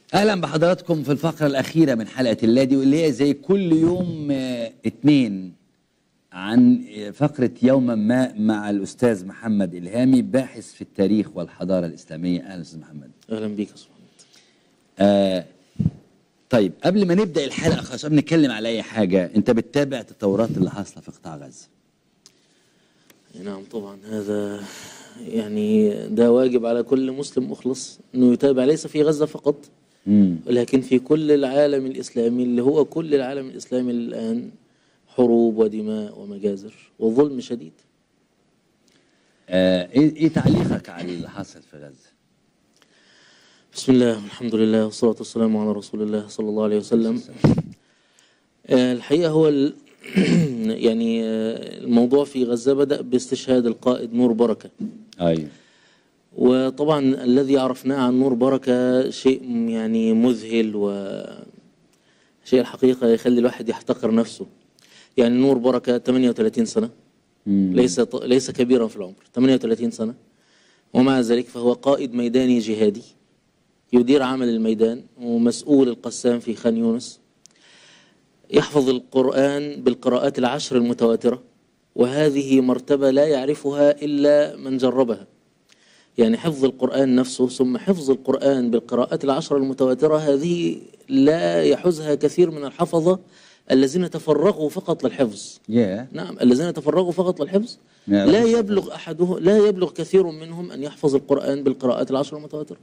اهلا بحضراتكم في الفقره الاخيره من حلقه اللادي واللي هي زي كل يوم آه، اتنين عن آه، فقره يوما ما مع الاستاذ محمد الهامي باحث في التاريخ والحضاره الاسلاميه اهلا استاذ محمد اهلا بيك يا أستاذ محمد آه طيب قبل ما نبدا الحلقه خلاص قبل نتكلم على اي حاجه انت بتتابع التطورات اللي حاصله في قطاع غزه نعم طبعا هذا يعني ده واجب على كل مسلم مخلص انه يتابع ليس في غزه فقط امم ولكن في كل العالم الاسلامي اللي هو كل العالم الاسلامي الان حروب ودماء ومجازر وظلم شديد آه ايه إيه تعليقك على اللي حصل في غزه بسم الله والحمد لله والصلاة والسلام على رسول الله صلى الله عليه وسلم آه، الحقيقة هو ال... يعني آه، الموضوع في غزة بدأ باستشهاد القائد نور بركة ايوه وطبعا الذي عرفناه عن نور بركة شيء يعني مذهل و شيء الحقيقة يخلي الواحد يحتقر نفسه يعني نور بركة 38 سنة مم. ليس ط- ليس كبيرا في العمر 38 سنة ومع ذلك فهو قائد ميداني جهادي يدير عمل الميدان ومسؤول القسام في خان يونس يحفظ القرآن بالقراءات العشر المتواترة وهذه مرتبة لا يعرفها إلا من جربها يعني حفظ القرآن نفسه ثم حفظ القرآن بالقراءات العشر المتواترة هذه لا يحوزها كثير من الحفظة الذين تفرغوا فقط للحفظ يا نعم الذين تفرغوا فقط للحفظ ما لا يعرفوش يبلغ أحده لا يبلغ كثير منهم أن يحفظ القرآن بالقراءات العشر المتواترة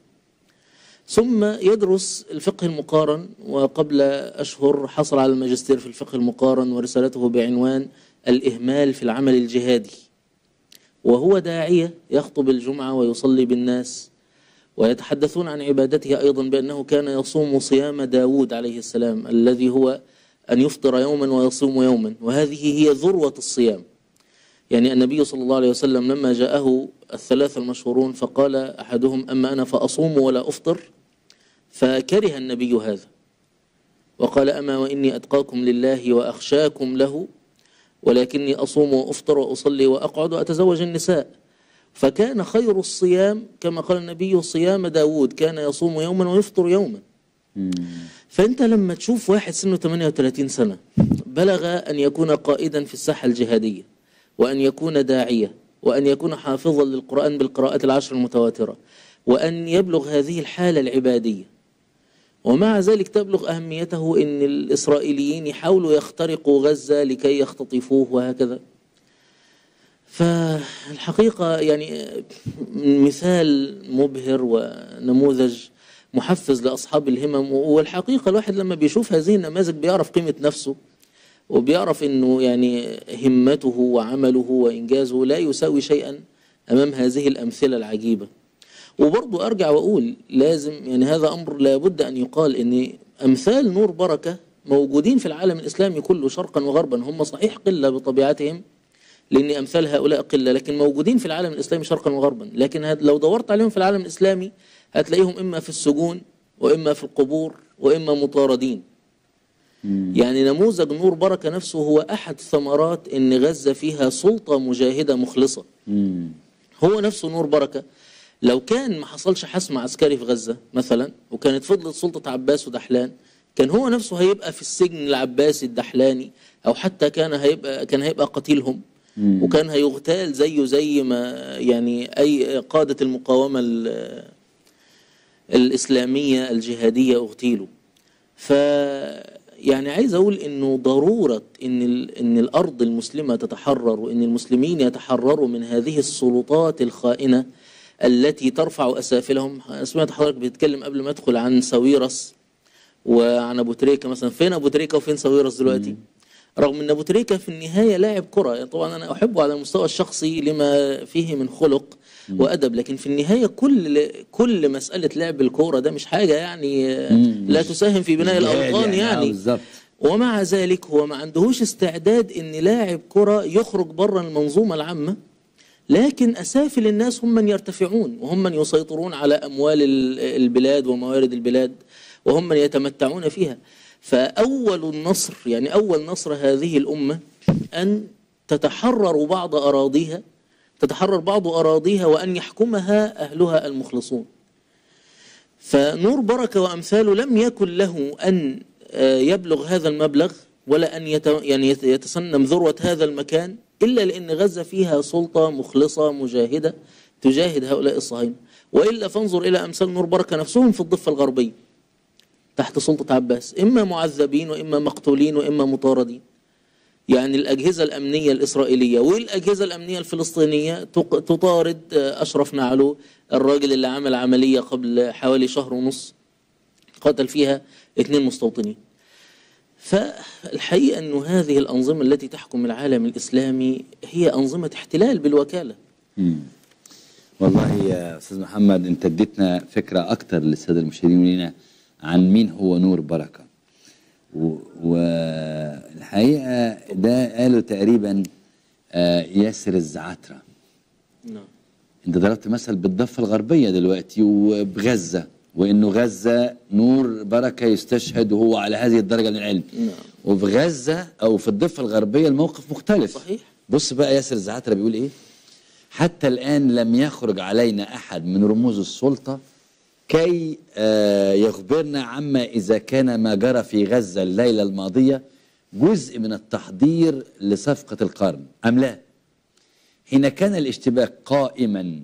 ثم يدرس الفقه المقارن وقبل أشهر حصل على الماجستير في الفقه المقارن ورسالته بعنوان الإهمال في العمل الجهادي وهو داعية يخطب الجمعة ويصلي بالناس ويتحدثون عن عبادته أيضا بأنه كان يصوم صيام داود عليه السلام الذي هو أن يفطر يوما ويصوم يوما وهذه هي ذروة الصيام يعني النبي صلى الله عليه وسلم لما جاءه الثلاثة المشهورون فقال أحدهم أما أنا فأصوم ولا أفطر فكره النبي هذا وقال أما وإني أتقاكم لله وأخشاكم له ولكني أصوم وأفطر وأصلي وأقعد وأتزوج النساء فكان خير الصيام كما قال النبي صيام داود كان يصوم يوما ويفطر يوما مم. فأنت لما تشوف واحد سنه 38 سنة بلغ أن يكون قائدا في الساحة الجهادية وأن يكون داعية وأن يكون حافظا للقرآن بالقراءات العشر المتواترة وأن يبلغ هذه الحالة العبادية ومع ذلك تبلغ أهميته أن الإسرائيليين يحاولوا يخترقوا غزة لكي يختطفوه وهكذا فالحقيقة يعني مثال مبهر ونموذج محفز لأصحاب الهمم والحقيقة الواحد لما بيشوف هذه النماذج بيعرف قيمة نفسه وبيعرف انه يعني همته وعمله وانجازه لا يساوي شيئا امام هذه الامثله العجيبه. وبرضه ارجع واقول لازم يعني هذا امر لابد ان يقال ان امثال نور بركه موجودين في العالم الاسلامي كله شرقا وغربا هم صحيح قله بطبيعتهم لان امثال هؤلاء قله لكن موجودين في العالم الاسلامي شرقا وغربا لكن هاد- لو دورت عليهم في العالم الاسلامي هتلاقيهم اما في السجون واما في القبور واما مطاردين. مم. يعني نموذج نور بركة نفسه هو أحد ثمرات إن غزة فيها سلطة مجاهدة مخلصة مم. هو نفسه نور بركة لو كان ما حصلش حسم عسكري في غزة مثلا وكانت فضلت سلطة عباس ودحلان كان هو نفسه هيبقى في السجن العباسي الدحلاني أو حتى كان هيبقى كان هيبقى قتيلهم مم. وكان هيغتال زيه زي ما يعني أي قادة المقاومة ال- الإسلامية الجهادية اغتيلوا ف يعني عايز اقول انه ضروره ان ال... ان الارض المسلمه تتحرر وان المسلمين يتحرروا من هذه السلطات الخائنه التي ترفع اسافلهم سمعت حضرتك بيتكلم قبل ما ادخل عن ساويرس وعن ابو تريكه مثلا فين ابو تريكه وفين ساويرس دلوقتي رغم ان ابو تريكه في النهايه لاعب كره يعني طبعا انا احبه على المستوى الشخصي لما فيه من خلق وادب لكن في النهايه كل كل مساله لعب الكوره ده مش حاجه يعني آه، مم. لا تساهم في بناء جهاد الاوطان آه، يعني بالظبط ومع ذلك هو ما عندهوش استعداد ان لاعب كرة يخرج بره المنظومة العامة لكن اسافل الناس هم من يرتفعون وهم من يسيطرون على اموال ال- البلاد وموارد البلاد وهم من يتمتعون فيها فاول النصر يعني اول نصر هذه الامة ان تتحرر بعض اراضيها تتحرر بعض اراضيها وان يحكمها اهلها المخلصون فنور بركة وأمثاله لم يكن له أن آه، يبلغ هذا المبلغ ولا أن يت يعني يت- يتسنم ذروة هذا المكان إلا لأن غزة فيها سلطة مخلصة مجاهدة تجاهد هؤلاء الصهاينة وإلا فانظر إلى أمثال نور بركة نفسهم في الضفة الغربية تحت سلطة عباس إما معذبين وإما مقتولين وإما مطاردين يعني الأجهزة الأمنية الإسرائيلية والأجهزة الأمنية الفلسطينية تق- تطارد آه، أشرف نعلو الراجل اللي عمل عملية قبل حوالي شهر ونص قتل فيها اثنين مستوطنين فالحقيقة أن هذه الأنظمة التي تحكم العالم الإسلامي هي أنظمة احتلال بالوكالة مم. والله يا استاذ محمد انت اديتنا فكره اكتر للساده المشاهدين لنا عن مين هو نور بركه و- والحقيقه ده قالوا تقريبا آه، ياسر الزعتره نعم انت ضربت مثل بالضفه الغربيه دلوقتي وبغزه وانه غزه نور بركه يستشهد وهو على هذه الدرجه من العلم نعم. وفي غزه او في الضفه الغربيه الموقف مختلف صحيح. بص بقى ياسر الزعتره بيقول ايه حتى الان لم يخرج علينا احد من رموز السلطه كي آه، يخبرنا عما اذا كان ما جرى في غزه الليله الماضيه جزء من التحضير لصفقه القرن ام لا حين كان الاشتباك قائما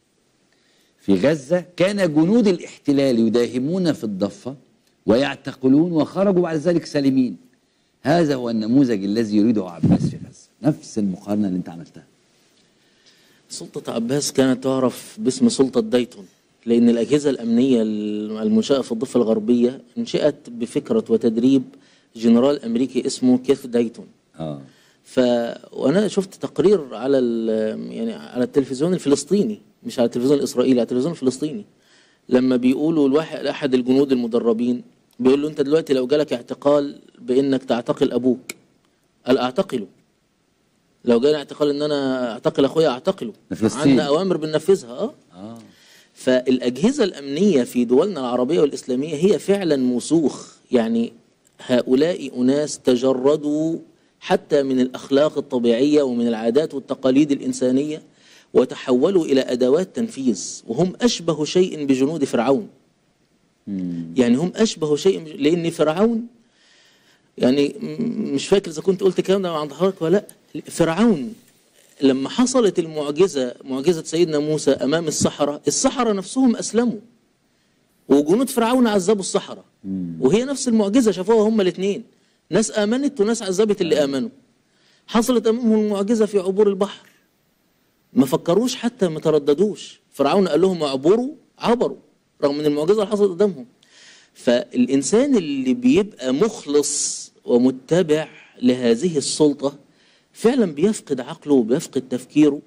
في غزة كان جنود الاحتلال يداهمون في الضفة ويعتقلون وخرجوا بعد ذلك سالمين هذا هو النموذج الذي يريده عباس في غزة نفس المقارنة اللي انت عملتها سلطة عباس كانت تعرف باسم سلطة دايتون لأن الأجهزة الأمنية المنشأة في الضفة الغربية انشئت بفكرة وتدريب جنرال أمريكي اسمه كيث دايتون اه ف وانا شفت تقرير على ال- يعني على التلفزيون الفلسطيني مش على التلفزيون الاسرائيلي على التلفزيون الفلسطيني لما بيقولوا الواحد احد الجنود المدربين بيقول له انت دلوقتي لو جالك اعتقال بانك تعتقل ابوك قال اعتقله لو جالي اعتقال ان انا اعتقل اخويا اعتقله ده فلسطين. عندنا اوامر بننفذها اه اه فالأجهزة الأمنية في دولنا العربية والإسلامية هي فعلا مسوخ يعني هؤلاء أناس تجردوا حتى من الأخلاق الطبيعية ومن العادات والتقاليد الإنسانية وتحولوا إلى أدوات تنفيذ وهم أشبه شيء بجنود فرعون مم. يعني هم أشبه شيء بج- لأن فرعون يعني م- مش فاكر إذا كنت قلت الكلام ده عند حضرتك ولا لا فرعون لما حصلت المعجزة معجزة سيدنا موسى أمام السحرة السحرة نفسهم أسلموا وجنود فرعون عذبوا السحرة وهي نفس المعجزة شافوها هم الاثنين ناس آمنت وناس عذبت اللي آمنوا حصلت أمامهم المعجزة في عبور البحر ما فكروش حتى ما ترددوش فرعون قال لهم اعبروا عبروا رغم ان المعجزه اللي حصلت قدامهم فالانسان اللي بيبقى مخلص ومتبع لهذه السلطه فعلا بيفقد عقله وبيفقد تفكيره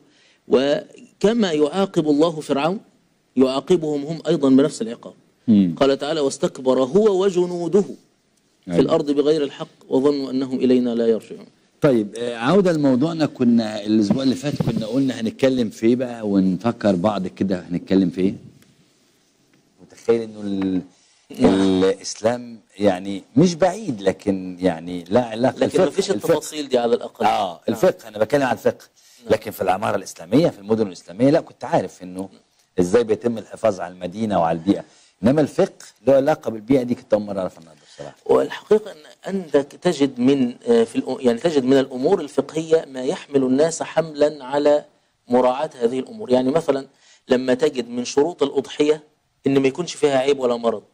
وكما يعاقب الله فرعون يعاقبهم هم ايضا بنفس العقاب مم. قال تعالى واستكبر هو وجنوده في أيوة. الارض بغير الحق وظنوا انهم الينا لا يرجعون طيب آه، عودة لموضوعنا كنا الأسبوع اللي فات كنا قلنا هنتكلم في إيه بقى ونفكر بعض كده هنتكلم في إيه؟ متخيل إنه ال... الإسلام يعني مش بعيد لكن يعني لا علاقة لكن الفقه- ما فيش الفقه. التفاصيل دي على الاقل اه الفقه انا بتكلم عن الفقه لكن في العماره الاسلاميه في المدن الاسلاميه لا كنت عارف انه ازاي بيتم الحفاظ على المدينه وعلى البيئه انما الفقه له علاقه بالبيئه دي كنت اول مره اعرف النهارده بصراحه والحقيقة أن عندك تجد من آه، في الأ- يعني تجد من الأمور الفقهية ما يحمل الناس حملا على مراعاة هذه الأمور يعني مثلا لما تجد من شروط الأضحية أن ما يكونش فيها عيب ولا مرض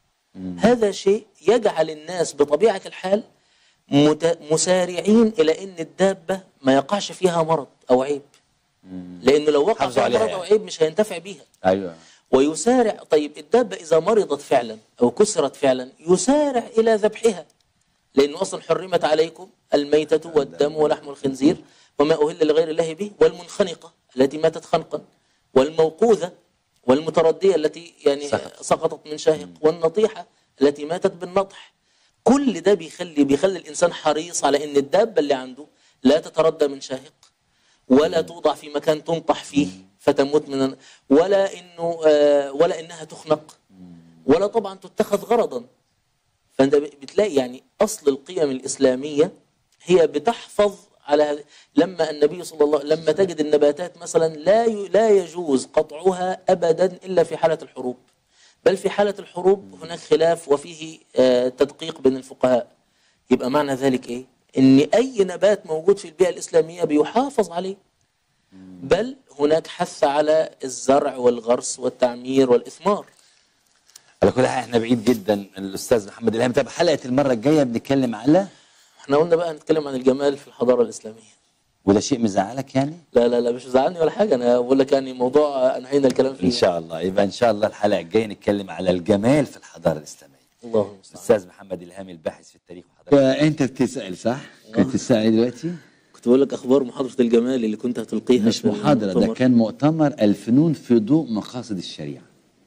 هذا شيء يجعل الناس بطبيعة الحال مت- مسارعين إلى أن الدابة ما يقعش فيها مرض أو عيب لأنه لو وقع حافظوا فيها عليها مرض يعني. أو عيب مش هينتفع بيها ايوه ويسارع طيب الدابة إذا مرضت فعلا أو كسرت فعلا يسارع إلى ذبحها لأنه أصلا حرمت عليكم الميتة والدم ولحم الخنزير وما أهل لغير الله به والمنخنقة التي ماتت خنقا والموقوذة والمتردية التي يعني سقطت. سقطت من شاهق والنطيحة التي ماتت بالنطح كل ده بيخلي بيخلي الإنسان حريص على أن الدابة اللي عنده لا تتردى من شاهق ولا توضع في مكان تنطح فيه فتموت من ولا انه آه، ولا انها تخنق ولا طبعا تتخذ غرضا فانت بتلاقي يعني اصل القيم الاسلاميه هي بتحفظ على هذه لما النبي صلى الله لما تجد النباتات مثلا لا ي- لا يجوز قطعها ابدا الا في حاله الحروب بل في حالة الحروب هناك خلاف وفيه آه، تدقيق بين الفقهاء يبقى معنى ذلك إيه؟ إن أي نبات موجود في البيئة الإسلامية بيحافظ عليه بل هناك حث على الزرع والغرس والتعمير والإثمار على كل حال احنا بعيد جدا الاستاذ محمد الهام طب حلقه المره الجايه بنتكلم على احنا قلنا بقى نتكلم عن الجمال في الحضارة الإسلامية وده شيء مزعلك يعني لا لا لا مش زعلني ولا حاجة أنا بقول لك يعني موضوع أنهينا الكلام فيه ان شاء الله يبقى ان شاء الله الحلقه الجايه نتكلم على الجمال في الحضاره الاسلاميه اللهم المستعان الاستاذ محمد الهامي الباحث في التاريخ وحضاره انت بتسال صح كنت بتسال دلوقتي كنت بقول لك أخبار محاضرة الجمال اللي كنت هتلقيها مش في محاضره ده المؤتمر. كان مؤتمر الفنون في ضوء مقاصد الشريعه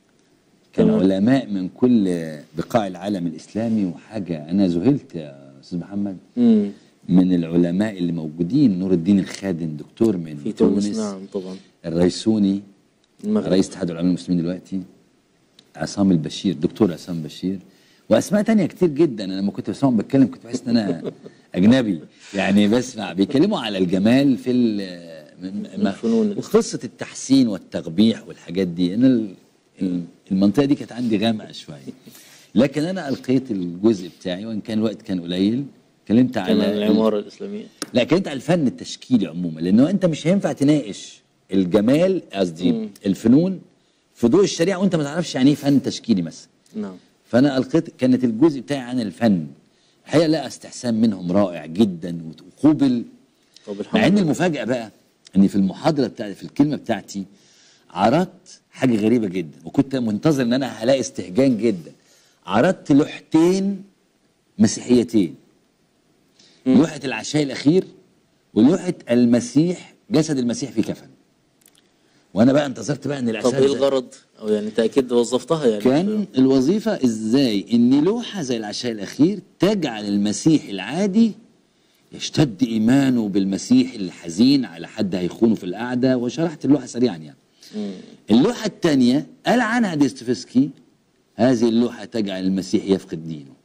كان تمام. علماء من كل بقاع العالم الاسلامي وحاجه انا ذهلت يا استاذ محمد مم. من العلماء اللي موجودين نور الدين الخادم دكتور من في تونس نعم طبعا الريسوني المغرب رئيس اتحاد العلماء المسلمين دلوقتي عصام البشير دكتور عصام بشير واسماء تانية كتير جدا انا لما كنت بسمعهم بتكلم كنت بحس ان انا اجنبي يعني بسمع بيتكلموا على الجمال في ال- من- ما- الفنون. وقصه التحسين والتغبيح والحاجات دي انا ال- ال- المنطقه دي كانت عندي غامقه شويه لكن انا القيت الجزء بتاعي وان كان الوقت كان قليل اتكلمت كان على العمارة الإسلامية لا اتكلمت على الفن التشكيلي عموما لانه انت مش هينفع تناقش الجمال قصدي الفنون في ضوء الشريعه وانت ما تعرفش يعني ايه فن تشكيلي مثلا نعم فانا القيت كانت الجزء بتاعي عن الفن الحقيقه لا استحسان منهم رائع جدا وقوبل طب الحمد مع ان لله المفاجاه بقى اني في المحاضره بتاعتي في الكلمه بتاعتي عرضت حاجه غريبه جدا وكنت منتظر ان انا هلاقي استهجان جدا عرضت لوحتين مسيحيتين لوحه العشاء الاخير ولوحه المسيح جسد المسيح في كفن وانا بقى انتظرت بقى ان طب العشاء ايه الغرض؟ او يعني انت اكيد وظفتها يعني كان الوظيفة ازاي ان لوحة زي العشاء الاخير تجعل المسيح العادي يشتد ايمانه بالمسيح الحزين على حد هيخونه في القعدة وشرحت اللوحة سريعا يعني مم. اللوحة الثانية قال عنها ديستوفسكي هذه اللوحة تجعل المسيح يفقد دينه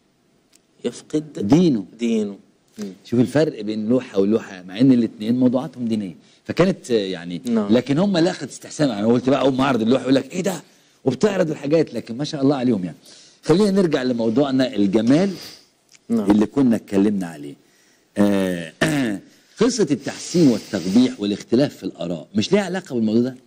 يفقد دينه دينه مم. شوف الفرق بين لوحة ولوحة مع ان الاثنين موضوعاتهم دينية فكانت آه، يعني نعم. لكن هم لا اخذت استحسان انا قلت بقى اول ما اعرض اللوحة يقول لك ايه ده وبتعرض الحاجات لكن ما شاء الله عليهم يعني خلينا نرجع لموضوعنا الجمال نعم اللي كنا اتكلمنا عليه آه، قصة التحسين والتقبيح والاختلاف في الآراء مش ليها علاقة بالموضوع ده؟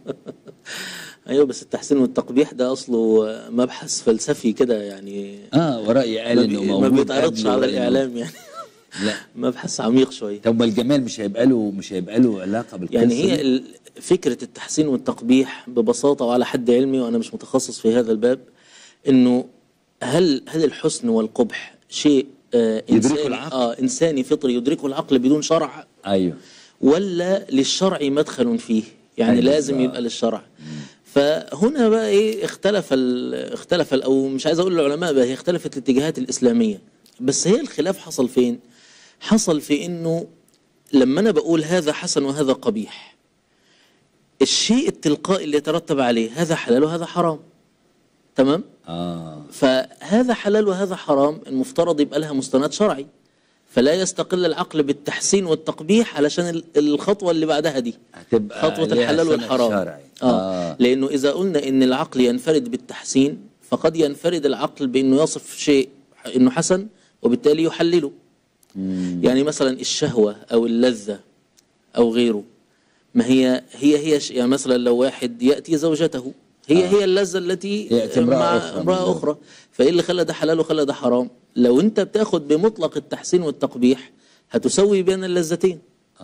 ايوه بس التحسين والتقبيح ده اصله مبحث فلسفي كده يعني اه ورأيي قال ما, انه بي... موجود ما بيتعرضش قبل على ورأيي الاعلام يعني لا مبحث عميق شويه طب ما الجمال مش هيبقى له مش هيبقى له علاقة بالقصة يعني دي؟ هي ال- فكرة التحسين والتقبيح ببساطة وعلى حد علمي وأنا مش متخصص في هذا الباب إنه هل هل الحسن والقبح شيء آه يدركه إنساني العقل؟ آه إنساني فطري يدركه العقل بدون شرع ايوه ولا للشرع مدخل فيه يعني أيوة لازم بالظبط. يبقى للشرع فهنا بقى ايه اختلف ال اختلف ال او مش عايز اقول العلماء بقى هي اختلفت الاتجاهات الاسلاميه بس هي الخلاف حصل فين حصل في انه لما انا بقول هذا حسن وهذا قبيح الشيء التلقائي اللي يترتب عليه هذا حلال وهذا حرام تمام اه فهذا حلال وهذا حرام المفترض يبقى لها مستند شرعي فلا يستقل العقل بالتحسين والتقبيح علشان ال- الخطوة اللي بعدها دي هتبقى خطوة ليها الحلال سند والحرام شرعي. آه. آه. لأنه إذا قلنا إن العقل ينفرد بالتحسين فقد ينفرد العقل بأنه يصف شيء إنه حسن وبالتالي يحلله مم. يعني مثلا الشهوة أو اللذة أو غيره ما هي هي هي ش- يعني مثلا لو واحد يأتي زوجته هي آه. هي اللذة التي يأتي امرأة مع أخرى امرأة بالظبط. أخرى فإيه اللي خلى ده حلال وخلى ده حرام لو أنت بتاخد بمطلق التحسين والتقبيح هتسوي بين اللذتين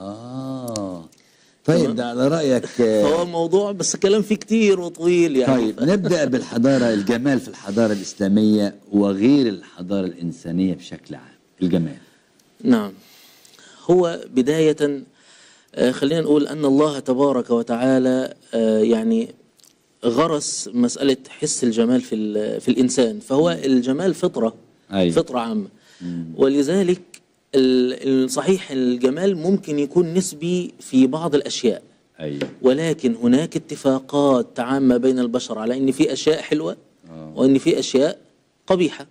اه طيب تمام. ده على رايك آه، فهو موضوع بس كلام فيه كتير وطويل يعني طيب نبدا بالحضاره الجمال في الحضاره الاسلاميه وغير الحضاره الانسانيه بشكل عام الجمال نعم هو بداية آه، خلينا نقول أن الله تبارك وتعالى آه، يعني غرس مسألة حس الجمال في ال- في الإنسان فهو الجمال فطرة أيوة. فطرة عامة ولذلك ال- الصحيح الجمال ممكن يكون نسبي في بعض الأشياء ايوه ولكن هناك اتفاقات عامة بين البشر على أن في أشياء حلوة وأن في أشياء قبيحة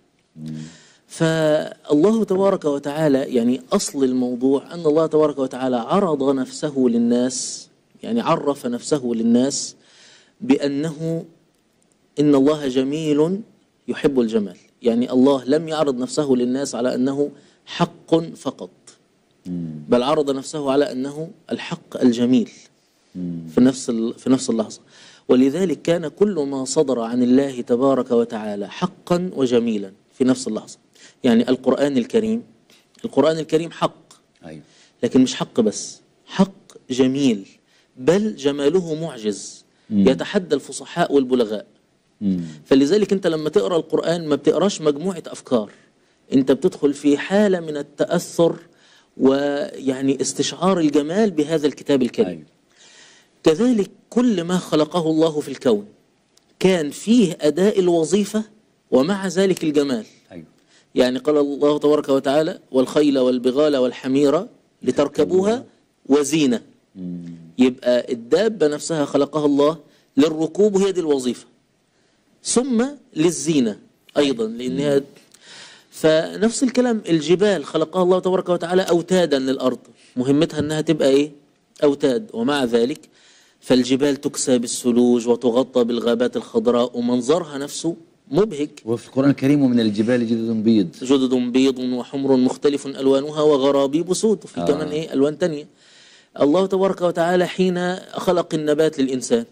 فالله تبارك وتعالى يعني أصل الموضوع أن الله تبارك وتعالى عرض نفسه للناس يعني عرف نفسه للناس بأنه إن الله جميل يحب الجمال يعني الله لم يعرض نفسه للناس على أنه حق فقط بل عرض نفسه على أنه الحق الجميل في نفس ال- في نفس اللحظة ولذلك كان كل ما صدر عن الله تبارك وتعالى حقا وجميلا في نفس اللحظة يعني القرآن الكريم القرآن الكريم حق ايوه لكن مش حق بس حق جميل بل جماله معجز يتحدى الفصحاء والبلغاء مم. فلذلك انت لما تقرا القران ما بتقراش مجموعه افكار انت بتدخل في حاله من التاثر ويعني استشعار الجمال بهذا الكتاب الكريم ايوه كذلك كل ما خلقه الله في الكون كان فيه اداء الوظيفه ومع ذلك الجمال ايوه يعني قال الله تبارك وتعالى والخيل والبغال والحمير لتركبوها وزينه يبقى الدابه نفسها خلقها الله للركوب وهي دي الوظيفه ثم للزينه ايضا لانها فنفس الكلام الجبال خلقها الله تبارك وتعالى اوتادا للارض مهمتها انها تبقى ايه اوتاد ومع ذلك فالجبال تكسى بالثلوج وتغطى بالغابات الخضراء ومنظرها نفسه مبهج وفي القران الكريم ومن الجبال جدد بيض جدد بيض وحمر مختلف الوانها وغرابيب سود وفي آه. آه. كمان ايه الوان تانية الله تبارك وتعالى حين خلق النبات للانسان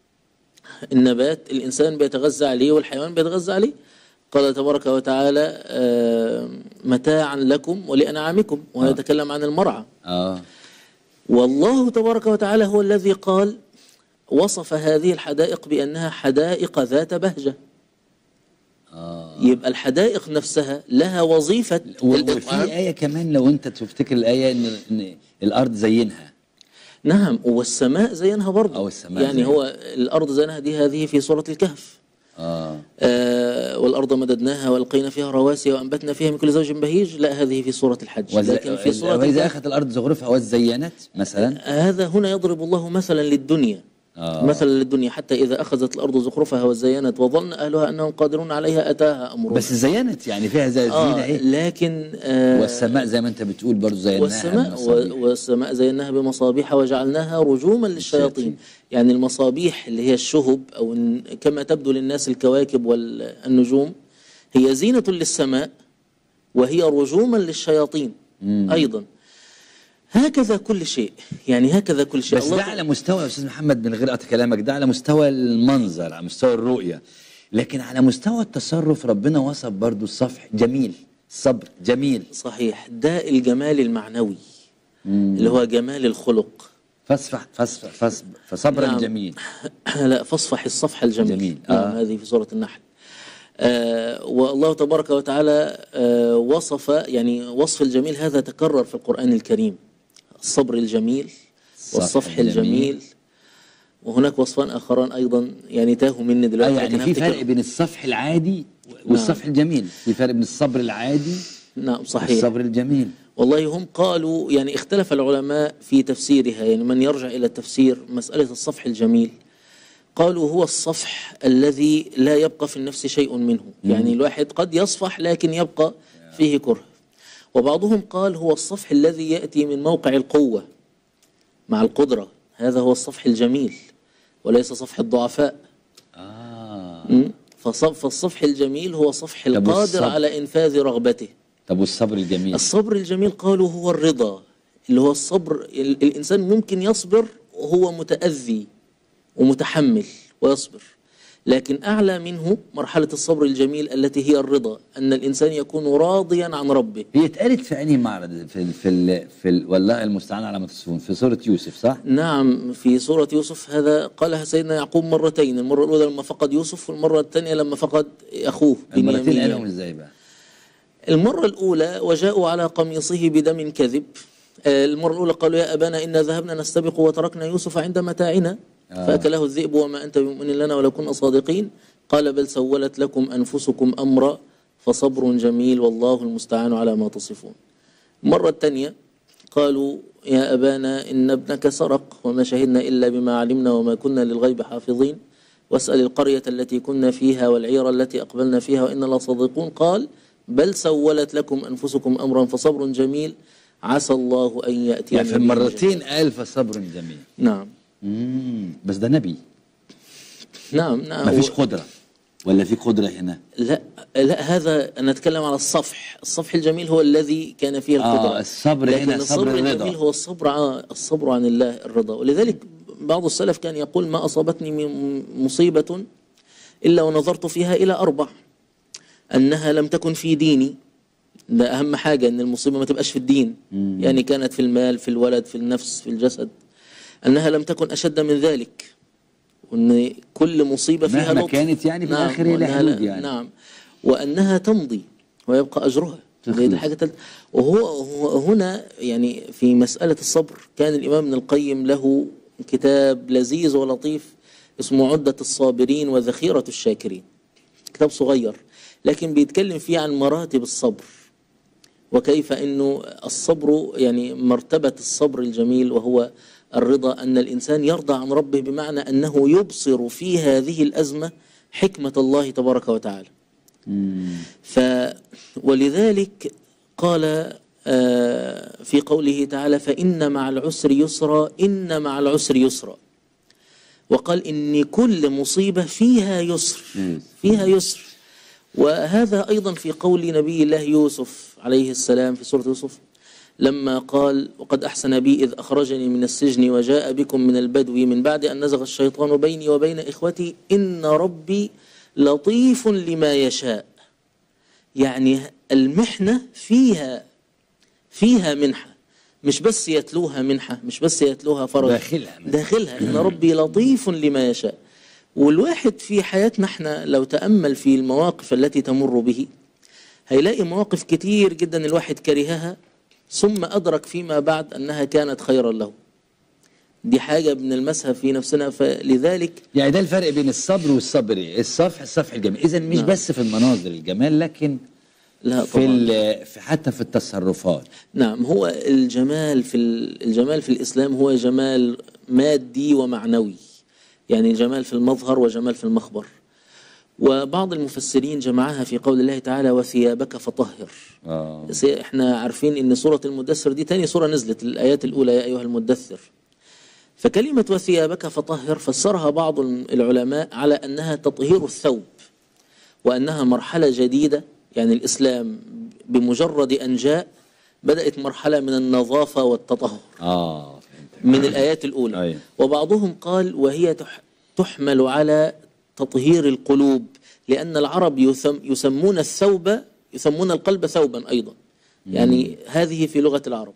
النبات الانسان بيتغذى عليه والحيوان بيتغذى عليه قال تبارك وتعالى آه، متاعا لكم ولانعامكم ويتكلم عن المرعى اه والله تبارك وتعالى هو الذي قال وصف هذه الحدائق بانها حدائق ذات بهجه اه يبقى الحدائق نفسها لها وظيفة و- الإطعام وفي آية كمان لو أنت تفتكر الآية إن, إن الأرض زينها نعم والسماء زينها برضه أو السماء يعني زينها. هو الأرض زينها دي هذه في سورة الكهف آه آه والأرض مددناها وألقينا فيها رواسي وأنبتنا فيها من كل زوج بهيج لا هذه في سورة الحج وز... لكن في سورة وإذا الكهف أخذت الأرض زخرفها وزينت مثلا هذا هنا يضرب الله مثلا للدنيا آه. مثلا للدنيا حتى إذا أخذت الأرض زخرفها وزينت وظن أهلها أنهم قادرون عليها أتاها أمرنا بس زينت يعني فيها زي آه زينة إيه لكن آه والسماء زي ما أنت بتقول برضو زيناها والسماء بمصابيح. و- والسماء زيناها بمصابيح وجعلناها رجوما للشياطين يعني المصابيح اللي هي الشهب او إن- كما تبدو للناس الكواكب والنجوم هي زينة للسماء وهي رجوما للشياطين ايضا هكذا كل شيء يعني هكذا كل شيء بس ده على مستوى يا استاذ محمد من غير قطع كلامك ده على مستوى المنظر على مستوى الرؤيه لكن على مستوى التصرف ربنا وصف برضو الصفح جميل الصبر جميل صحيح ده الجمال المعنوي اللي هو جمال الخلق فاصفح فاصفح فاصبر فصبرا نعم. جميل لا فاصفح الصفح الجميل جميل. نعم آه. هذه في سورة النحل آه والله تبارك وتعالى آه وصف يعني وصف الجميل هذا تكرر في القرآن الكريم الصبر الجميل والصفح الجميل. الجميل وهناك وصفان آخران أيضا يعني تاهوا مني آه دلوقتي يعني لكن في هفتكر. فرق بين الصفح العادي والصفح الجميل في فرق بين الصبر العادي نعم صحيح والصبر الجميل والله هم قالوا يعني اختلف العلماء في تفسيرها يعني من يرجع إلى التفسير مسألة الصفح الجميل قالوا هو الصفح الذي لا يبقى في النفس شيء منه يعني الواحد قد يصفح لكن يبقى فيه كره وبعضهم قال هو الصفح الذي يأتي من موقع القوة مع القدرة هذا هو الصفح الجميل وليس صفح الضعفاء اه م? فصف فالصفح الجميل هو صفح طب القادر والصبر؟ على إنفاذ رغبته طب والصبر الجميل الصبر الجميل قالوا هو الرضا اللي هو الصبر ال- الإنسان ممكن يصبر وهو متأذي ومتحمل ويصبر لكن أعلى منه مرحلة الصبر الجميل التي هي الرضا أن الإنسان يكون راضيا عن ربه هي اتقالت في انهي معرض في ال في ال في ال والله المستعان على ما تصفون في سوره يوسف صح؟ نعم في سورة يوسف هذا قالها سيدنا يعقوب مرتين المرة الأولى لما فقد يوسف والمرة الثانية لما فقد أخوه المرتين بنيامين قالهم يعني. ازاي بقى؟ المرة الأولى وجاءوا على قميصه بدم كذب آه، المرة الأولى قالوا يا أبانا إنا ذهبنا نستبق وتركنا يوسف عند متاعنا فأكله الذئب وما أنت بمؤمن لنا ولو كنا صادقين قال بل سولت لكم أنفسكم أمرا فصبر جميل والله المستعان على ما تصفون المرة الثانية قالوا يا أبانا إن ابنك سرق وما شهدنا إلا بما علمنا وما كنا للغيب حافظين واسأل القرية التي كنا فيها والعير التي أقبلنا فيها وإنا لصادقون قال بل سولت لكم أنفسكم أمرا فصبر جميل عسى الله أن يأتي يعني في المرتين قال فصبر جميل نعم مم. بس ده نبي نعم نعم ما فيش و- قدره ولا في قدره هنا لا لا هذا انا اتكلم على الصفح الصفح الجميل هو الذي كان فيه آه، القدره الصبر لكن هنا الصبر صبر الرضا. الجميل هو الصبر عن الصبر عن الله الرضا ولذلك بعض السلف كان يقول ما اصابتني من مصيبه الا ونظرت فيها الى اربع انها لم تكن في ديني ده اهم حاجه ان المصيبه ما تبقاش في الدين يعني كانت في المال في الولد في النفس في الجسد انها لم تكن اشد من ذلك وان كل مصيبه فيها مهما لطف كانت يعني في الآخر هي لها وأنها حدود لا- يعني. نعم وانها تمضي ويبقى اجرها تخلص. دي حاجه تالتة وهو هو هنا يعني في مساله الصبر كان الامام ابن القيم له كتاب لذيذ ولطيف اسمه عده الصابرين وذخيره الشاكرين كتاب صغير لكن بيتكلم فيه عن مراتب الصبر وكيف انه الصبر يعني مرتبه الصبر الجميل وهو الرضا ان الانسان يرضى عن ربه بمعنى انه يبصر في هذه الازمه حكمه الله تبارك وتعالى. ف ولذلك قال آه، في قوله تعالى فإن مع العسر يسرا إن مع العسر يسرا وقال إن كل مصيبة فيها يسر مم. فيها يسر وهذا أيضا في قول نبي الله يوسف عليه السلام في سورة يوسف لما قال وقد أحسن بي إذ أخرجني من السجن وجاء بكم من البدو من بعد أن نزغ الشيطان بيني وبين إخوتي إن ربي لطيف لما يشاء يعني المحنة فيها فيها منحة مش بس يتلوها منحة مش بس يتلوها فرج داخلها منحة. داخلها إن ربي لطيف لما يشاء والواحد في حياتنا احنا لو تأمل في المواقف التي تمر به هيلاقي مواقف كتير جدا الواحد كرهها ثم أدرك فيما بعد أنها كانت خيرا له دي حاجة بنلمسها في نفسنا فلذلك يعني ده الفرق بين الصبر والصبر الصفح الصفح الجميل اذا مش نعم. بس في المناظر الجمال لكن لا في, طبعا ال- في حتى في التصرفات نعم هو الجمال في ال- الجمال في الإسلام هو جمال مادي ومعنوي يعني جمال في المظهر وجمال في المخبر وبعض المفسرين جمعها في قول الله تعالى وثيابك فطهر اه بس احنا عارفين ان سورة المدثر دي تاني سورة نزلت الآيات الأولى يا أيها المدثر فكلمة وثيابك فطهر فسرها بعض العلماء على أنها تطهير الثوب وأنها مرحلة جديدة يعني الإسلام بمجرد أن جاء بدأت مرحلة من النظافة والتطهر اه فهمت من الآيات الأولى أيوة. وبعضهم قال وهي تح تحمل على تطهير القلوب لأن العرب يسم يسمون الثوب يسمون القلب ثوبا أيضا يعني هذه في لغة العرب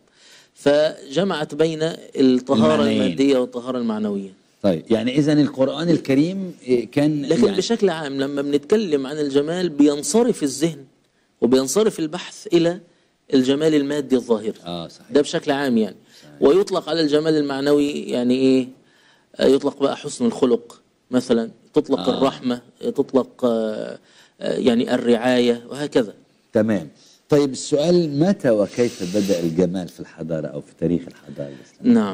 فجمعت بين الطهارة المعنيين. المادية والطهارة المعنوية طيب يعني اذا القران الكريم إيه، كان لكن يعني بشكل عام لما بنتكلم عن الجمال بينصرف الذهن وبينصرف البحث إلى الجمال المادي الظاهري اه صحيح ده بشكل عام يعني ويطلق على الجمال المعنوي يعني ايه آه، يطلق بقى حسن الخلق مثلا تطلق آه. آه. الرحمة تطلق آه، آه، يعني الرعاية وهكذا تمام طيب السؤال متى وكيف بدا الجمال في الحضاره او في تاريخ الحضاره الاسلاميه نعم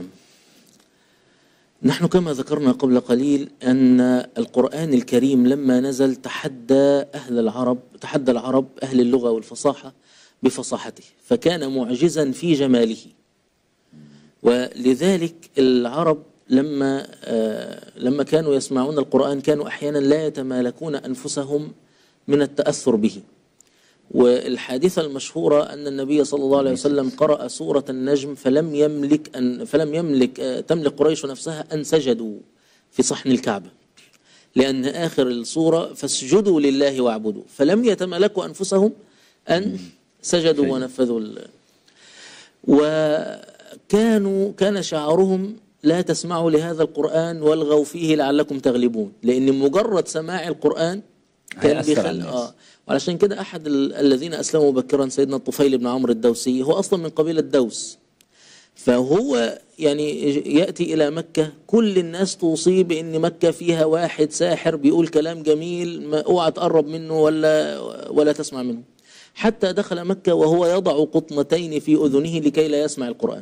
نحن كما ذكرنا قبل قليل أن القرآن الكريم لما نزل تحدى أهل العرب تحدى العرب أهل اللغة والفصاحة بفصاحته فكان معجزا في جماله ولذلك العرب لما آه لما كانوا يسمعون القرآن كانوا أحيانا لا يتمالكون أنفسهم من التأثر به والحادثة المشهورة أن النبي صلى الله عليه وسلم قرأ سورة النجم فلم يملك أن فلم يملك آه، تملك قريش نفسها أن سجدوا في صحن الكعبة لأن آخر السورة فاسجدوا لله واعبدوا فلم يتملكوا أنفسهم أن سجدوا شيء. ونفذوا ال... وكانوا كان شعارهم لا تسمعوا لهذا القرآن والغوا فيه لعلكم تغلبون لأن مجرد سماع القرآن كان هيأثر على بيخل الناس. آه وعلشان كده أحد ال- الذين أسلموا مبكرا سيدنا الطفيل بن عمرو الدوسي هو أصلا من قبيلة دوس فهو يعني يأتي إلى مكة كل الناس توصيه بأن مكة فيها واحد ساحر بيقول كلام جميل ما اوعى تقرب منه ولا ولا تسمع منه حتى دخل مكة وهو يضع قطنتين في أذنه لكي لا يسمع القرآن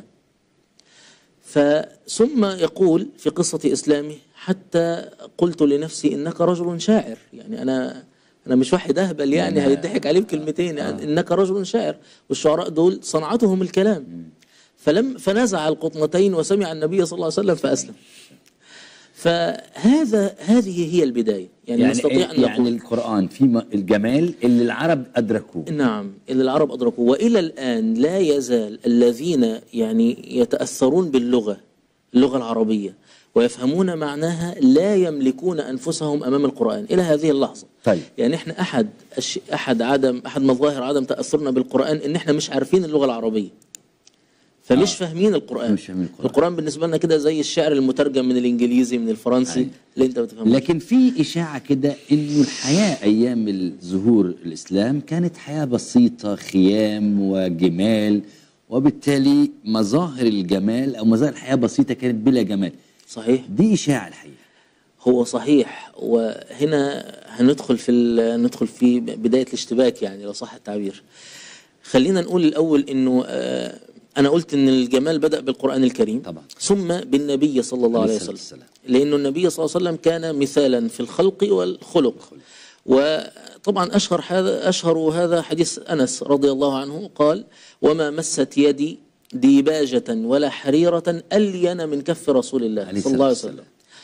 فثم يقول في قصة إسلامه حتى قلت لنفسي إنك رجل شاعر يعني أنا أنا مش واحد أهبل يعني يعني- هيضحك عليه بكلمتين يعني إنك رجل شاعر والشعراء دول صنعتهم الكلام فلم فنزع القطنتين وسمع النبي صلى الله عليه وسلم فأسلم فهذا هذه هي البدايه يعني, يعني نستطيع ان يعني نقول القرآن في م- الجمال اللي العرب أدركوه نعم اللي العرب أدركوا وإلى الآن لا يزال الذين يعني يتأثرون باللغة اللغة العربية ويفهمون معناها لا يملكون أنفسهم أمام القرآن إلى هذه اللحظة طيب. يعني إحنا أحد الش- أحد عدم أحد مظاهر عدم تأثرنا بالقرآن إن إحنا مش عارفين اللغة العربية فمش آه. فاهمين القرآن مش فاهمين القرآن. القرآن بالنسبة لنا كده زي الشعر المترجم من الإنجليزي من الفرنسي أيوة. اللي أنت بتفهمه لكن في إشاعة كده إنه الحياة أيام ظهور الإسلام كانت حياة بسيطة خيام وجمال وبالتالي مظاهر الجمال أو مظاهر الحياة بسيطة كانت بلا جمال صحيح دي إشاعة الحقيقة هو صحيح وهنا هندخل في ال- ندخل في بدايه الاشتباك يعني لو صح التعبير. خلينا نقول الاول انه آه، انا قلت ان الجمال بدا بالقران الكريم طبعا. ثم بالنبي صلى الله عليه عليه الصلاة وسلم والسلام. لانه النبي صلى الله عليه وسلم كان مثالا في الخلق والخلق وطبعا اشهر هذا اشهر هذا حديث انس رضي الله عنه قال وما مست يدي ديباجة ولا حريرة ألين من كف رسول الله عليه صلى الله عليه الصلاة وسلم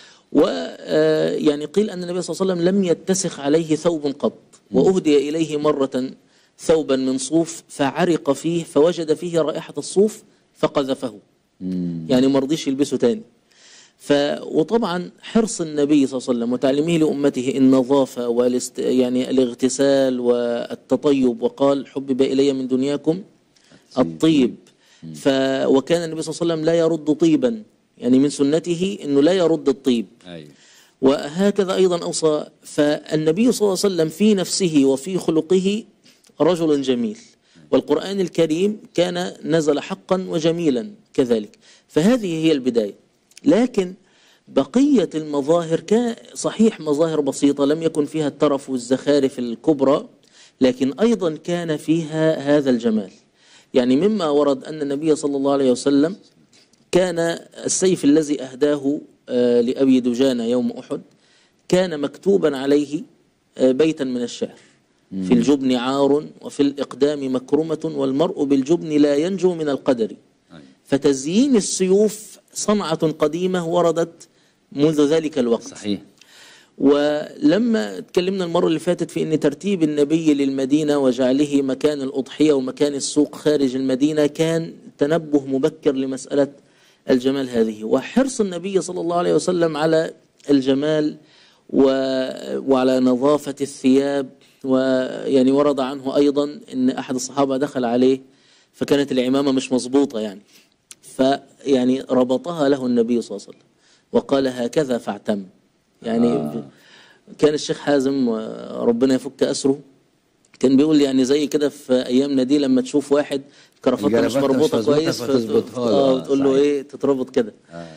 ويعني قيل أن النبي صلى الله عليه وسلم لم يتسخ عليه ثوب قط وأهدي إليه مرة ثوبا من صوف فعرق فيه فوجد فيه رائحة الصوف فقذفه يعني ما رضيش يلبسه تاني ف وطبعا حرص النبي صلى الله عليه وسلم وتعليمه لأمته النظافة والاست... يعني الاغتسال والتطيب وقال حبب إلي من دنياكم الطيب ف... وكان النبي صلى الله عليه وسلم لا يرد طيبا يعني من سنته أنه لا يرد الطيب أيوة. وهكذا أيضا أوصى فالنبي صلى الله عليه وسلم في نفسه وفي خلقه رجل جميل والقرآن الكريم كان نزل حقا وجميلا كذلك فهذه هي البداية لكن بقية المظاهر كان صحيح مظاهر بسيطة لم يكن فيها الترف والزخارف الكبرى لكن أيضا كان فيها هذا الجمال يعني مما ورد أن النبي صلى الله عليه وسلم كان السيف الذي أهداه آه، لأبي دجانة يوم أحد كان مكتوبا عليه آه، بيتا من الشعر في الجبن عار وفي الإقدام مكرمة والمرء بالجبن لا ينجو من القدر أيوة. فتزيين السيوف صنعة قديمة وردت منذ ذلك الوقت صحيح ولما اتكلمنا المرة اللي فاتت في ان ترتيب النبي للمدينة وجعله مكان الأضحية ومكان السوق خارج المدينة كان تنبه مبكر لمسألة الجمال هذه وحرص النبي صلى الله عليه وسلم على الجمال و... وعلى نظافة الثياب ويعني ورد عنه أيضا ان أحد الصحابة دخل عليه فكانت العمامة مش مظبوطة يعني فيعني ربطها له النبي صلى الله عليه وسلم وقال هكذا فاعتم يعني آه. كان الشيخ حازم آه، ربنا يفك أسره كان بيقول يعني زي كده في أيامنا دي لما تشوف واحد كرافته مش الجرافته مش مربوطة مظبوطة كويس فتظبطها له. اه آه، تقول له صحيح. ايه تتربط كده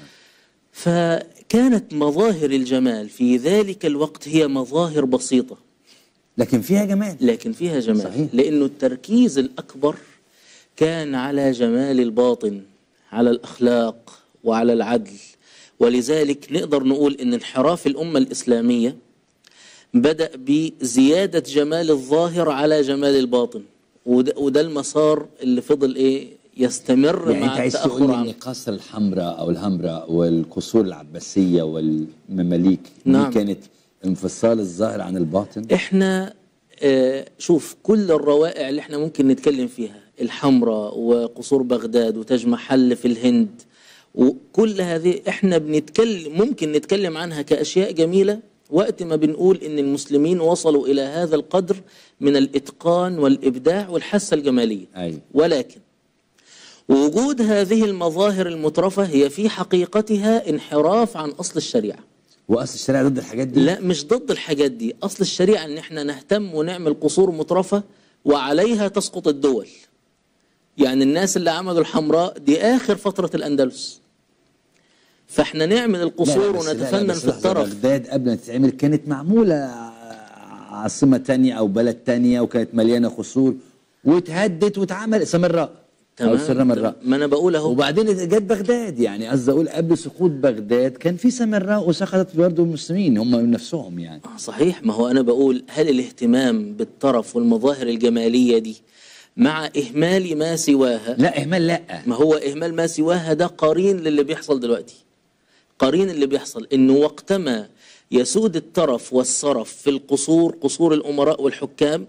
فكانت مظاهر الجمال في ذلك الوقت هي مظاهر بسيطة لكن فيها جمال لكن فيها جمال صحيح. لأنه التركيز الأكبر كان على جمال الباطن على الأخلاق وعلى العدل ولذلك نقدر نقول أن انحراف الأمة الإسلامية بدأ بزيادة جمال الظاهر على جمال الباطن وده, وده المسار اللي فضل إيه يستمر يعني مع انت عايز التأخر تقول لي عنه ان قصر الحمراء او الهمراء والقصور العباسيه والمماليك نعم. دي كانت انفصال الظاهر عن الباطن احنا آه، شوف كل الروائع اللي احنا ممكن نتكلم فيها الحمراء وقصور بغداد وتاج محل في الهند وكل هذه احنا بنتكلم ممكن نتكلم عنها كأشياء جميلة وقت ما بنقول ان المسلمين وصلوا الى هذا القدر من الاتقان والابداع والحاسة الجمالية ايوه ولكن وجود هذه المظاهر المترفة هي في حقيقتها انحراف عن اصل الشريعه واصل الشريعه ضد الحاجات دي لا مش ضد الحاجات دي اصل الشريعه ان احنا نهتم ونعمل قصور مترفه وعليها تسقط الدول يعني الناس اللي عملوا الحمراء دي اخر فتره الاندلس فاحنا نعمل لا، القصور بس لا، لا، ونتفنن بس في لحظة، الطرف بغداد قبل ما تتعمل كانت معموله عاصمه تانية او بلد تانية وكانت مليانه قصور واتهدت واتعمل سامراء او سامراء ما انا بقول اهو وبعدين جت بغداد يعني قصدي اقول قبل سقوط بغداد كان في سامراء وسقطت برضه المسلمين هم من نفسهم يعني آه، صحيح ما هو انا بقول هل الاهتمام بالطرف والمظاهر الجماليه دي مع اهمال ما سواها لا اهمال لا ما هو اهمال ما سواها ده قرين للي بيحصل دلوقتي قارين اللي بيحصل انه وقتما يسود الترف والسرف في القصور قصور الامراء والحكام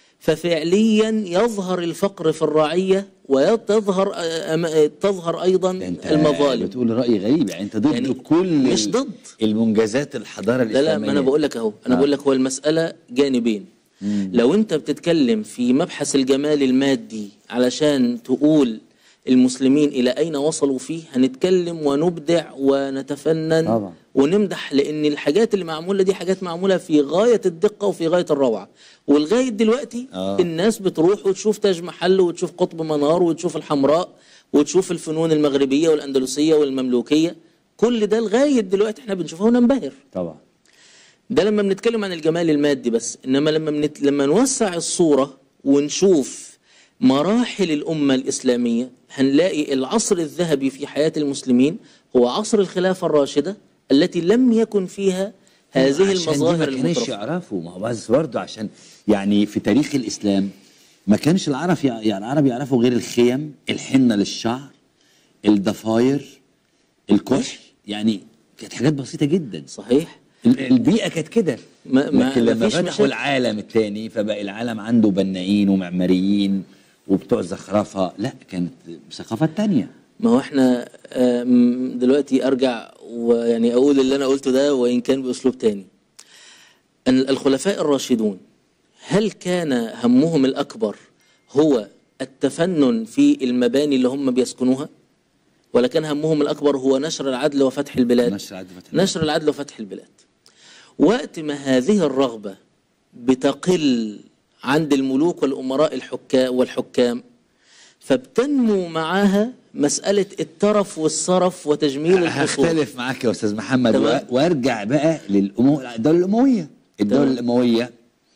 ففعليا يظهر الفقر في الرعيه وتظهر أم- تظهر ايضا انت المظالم بتقول راي غريب يعني انت ضد يعني كل مش ال- ضد. المنجزات الحضاره لا الاسلاميه لا ما انا بقول لك اهو انا آه. بقول لك هو المساله جانبين لو انت بتتكلم في مبحث الجمال المادي علشان تقول المسلمين الى اين وصلوا فيه هنتكلم ونبدع ونتفنن طبعا. ونمدح لان الحاجات اللي معموله دي حاجات معموله في غايه الدقه وفي غايه الروعه ولغايه دلوقتي آه. الناس بتروح وتشوف تاج محل وتشوف قطب منار وتشوف الحمراء وتشوف الفنون المغربيه والاندلسيه والمملوكيه كل ده لغايه دلوقتي احنا بنشوفه وننبهر طبعا ده لما بنتكلم عن الجمال المادي بس انما لما منت... لما نوسع الصوره ونشوف مراحل الامه الاسلاميه هنلاقي العصر الذهبي في حياه المسلمين هو عصر الخلافه الراشده التي لم يكن فيها هذه عشان دي المظاهر ما كانش المترفه يعرفوا ما هو بس برضه عشان يعني في تاريخ الاسلام ما كانش العرب يع- يعني العرب يعرفوا غير الخيم الحنه للشعر الضفاير الكحل يعني كانت حاجات بسيطه جدا صحيح ال- البيئه كانت كده ما- ما- لكن لما مفيش فتحوا مشاكل. العالم الثاني فبقى العالم عنده بنايين ومعماريين وبتوع زخرفه لا كانت ثقافات تانية ما هو احنا آم، دلوقتي ارجع ويعني اقول اللي انا قلته ده وان كان باسلوب تاني أن الخلفاء الراشدون هل كان همهم الاكبر هو التفنن في المباني اللي هم بيسكنوها ولا كان همهم الاكبر هو نشر العدل وفتح البلاد نشر العدل وفتح البلاد. نشر العدل وفتح البلاد وقت ما هذه الرغبه بتقل عند الملوك والامراء الحكام والحكام فبتنمو معاها مسألة الترف والسرف وتجميل القصور هختلف معاك يا استاذ محمد تمام. و- وارجع بقى للأمو... الدوله الامويه الدوله تمام. الامويه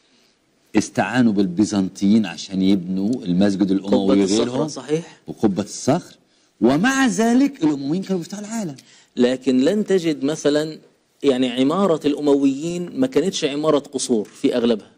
استعانوا بالبيزنطيين عشان يبنوا المسجد قبة الاموي الصخرة وغيرهم صحيح وقبه الصخر ومع ذلك الامويين كانوا بيفتحوا العالم لكن لن تجد مثلا يعني عمارة الأمويين ما كانتش عمارة قصور في أغلبها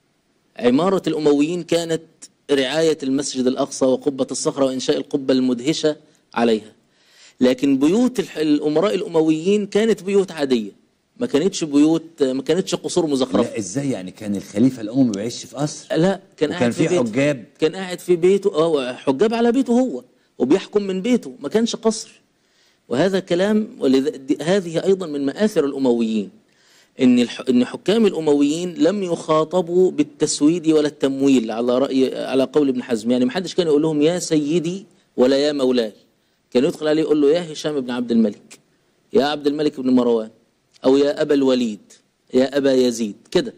عمارة الأمويين كانت رعاية المسجد الأقصى وقبة الصخرة وإنشاء القبة المدهشة عليها لكن بيوت الح- الأمراء الأمويين كانت بيوت عادية ما كانتش بيوت ما كانتش قصور مزخرفة لا ازاي يعني كان الخليفه الاموي بيعيش في قصر لا كان وكان قاعد في بيته. حجاب. كان قاعد في بيته اه حجاب على بيته هو وبيحكم من بيته ما كانش قصر وهذا كلام ولذ... دي- هذه ايضا من مآثر الامويين ان الح... ان حكام الامويين لم يخاطبوا بالتسويد ولا التمويل على راي على قول ابن حزم يعني ما حدش كان يقول لهم يا سيدي ولا يا مولاي كان يدخل عليه يقول له يا هشام بن عبد الملك يا عبد الملك بن مروان او يا ابا الوليد يا ابا يزيد كده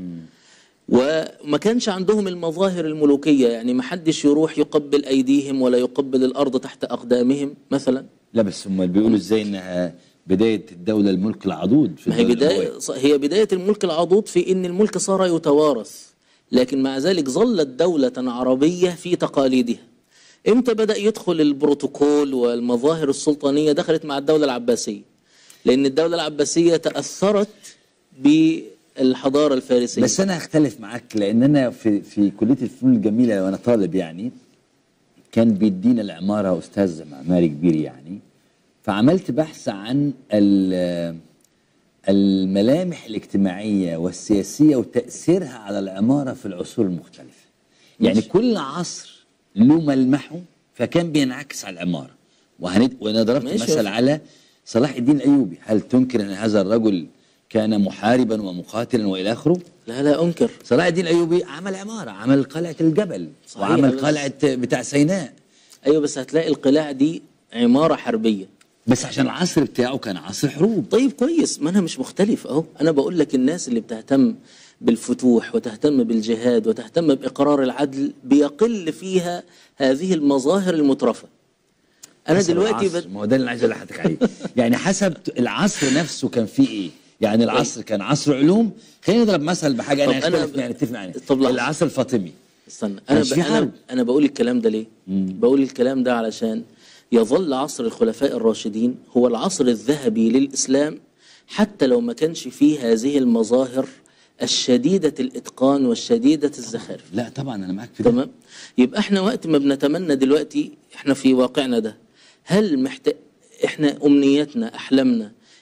وما كانش عندهم المظاهر الملوكية يعني ما حدش يروح يقبل أيديهم ولا يقبل الأرض تحت أقدامهم مثلا لا بس هم بيقولوا ازاي انها بدايه الدوله الملك العضوض في ما هي الدولة بداية الأموية. هي بداية الملك العضوض في إن الملك صار يتوارث لكن مع ذلك ظلت دولة عربية في تقاليدها امتى بدأ يدخل البروتوكول والمظاهر السلطانية دخلت مع الدولة العباسية لأن الدولة العباسية تأثرت بالحضارة الفارسية بس انا هختلف معاك لان انا في في كليه الفنون الجميله وانا طالب يعني كان بيدينا العماره استاذ معماري كبير يعني فعملت بحث عن ال- الملامح الاجتماعيه والسياسيه وتاثيرها على العماره في العصور المختلفه يعني ماشي. كل عصر له ملمحه فكان بينعكس على العماره وهند... وانا ضربت ماشي. مثل على صلاح الدين الايوبي هل تنكر ان هذا الرجل كان محاربا ومقاتلا والى اخره لا لا أنكر صلاح الدين الايوبي عمل عماره عمل قلعه الجبل صحيح، وعمل بس- قلعه بتاع سيناء أيوة بس هتلاقي القلاع دي عمارة حربية بس عشان العصر بتاعه كان عصر حروب طيب كويس ما انا مش مختلف اهو انا بقول لك الناس اللي بتهتم بالفتوح وتهتم بالجهاد وتهتم باقرار العدل بيقل فيها هذه المظاهر المترفه انا حسب دلوقتي العصر. بد... ما هو ده اللي انا عايز اقول لحضرتك عليه يعني حسب العصر نفسه كان فيه ايه يعني العصر كان عصر علوم خلينا نضرب مثل بحاجه انا طب أنا هختلف ب- يعني اتفق عليه طب لحظة. العصر الفاطمي استنى انا كانش ب... في انا حرب. انا بقول الكلام ده ليه بقول الكلام ده علشان يظل عصر الخلفاء الراشدين هو العصر الذهبي للاسلام حتى لو ما كانش فيه هذه المظاهر الشديده الاتقان والشديده الزخارف لا طبعا انا معاك في ده تمام يبقى احنا وقت ما بنتمنى دلوقتي احنا في واقعنا ده هل محتاج احنا امنياتنا احلامنا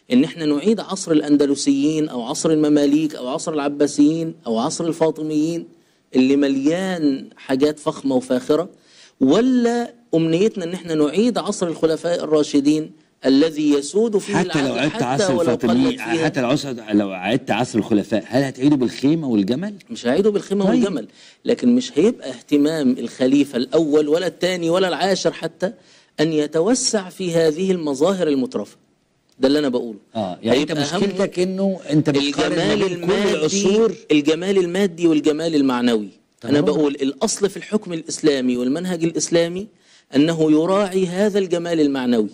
ان احنا نعيد عصر الاندلسيين او عصر المماليك او عصر العباسيين او عصر الفاطميين اللي مليان حاجات فخمه وفاخره ولا امنيتنا ان احنا نعيد عصر الخلفاء الراشدين الذي يسود فيه حتى لو العدل عدت عصر ولو قلت الفاطميين فيها حتى لو عصر لو عدت عصر الخلفاء هل هتعيدوا بالخيمه والجمل؟ مش هيعيدوا بالخيمة طيب. والجمل لكن مش هيبقى اهتمام الخليفة الأول ولا الثاني ولا العاشر حتى أن يتوسع في هذه المظاهر المترفة ده اللي أنا بقوله اه يعني انت هيبقى همه مشكلتك انه انت بتقارن ما الجمال بين كل المادي العصور الجمال المادي والجمال المعنوي طب أنا هو- بقول الأصل في الحكم الإسلامي والمنهج الإسلامي أنه يراعي هذا الجمال المعنوي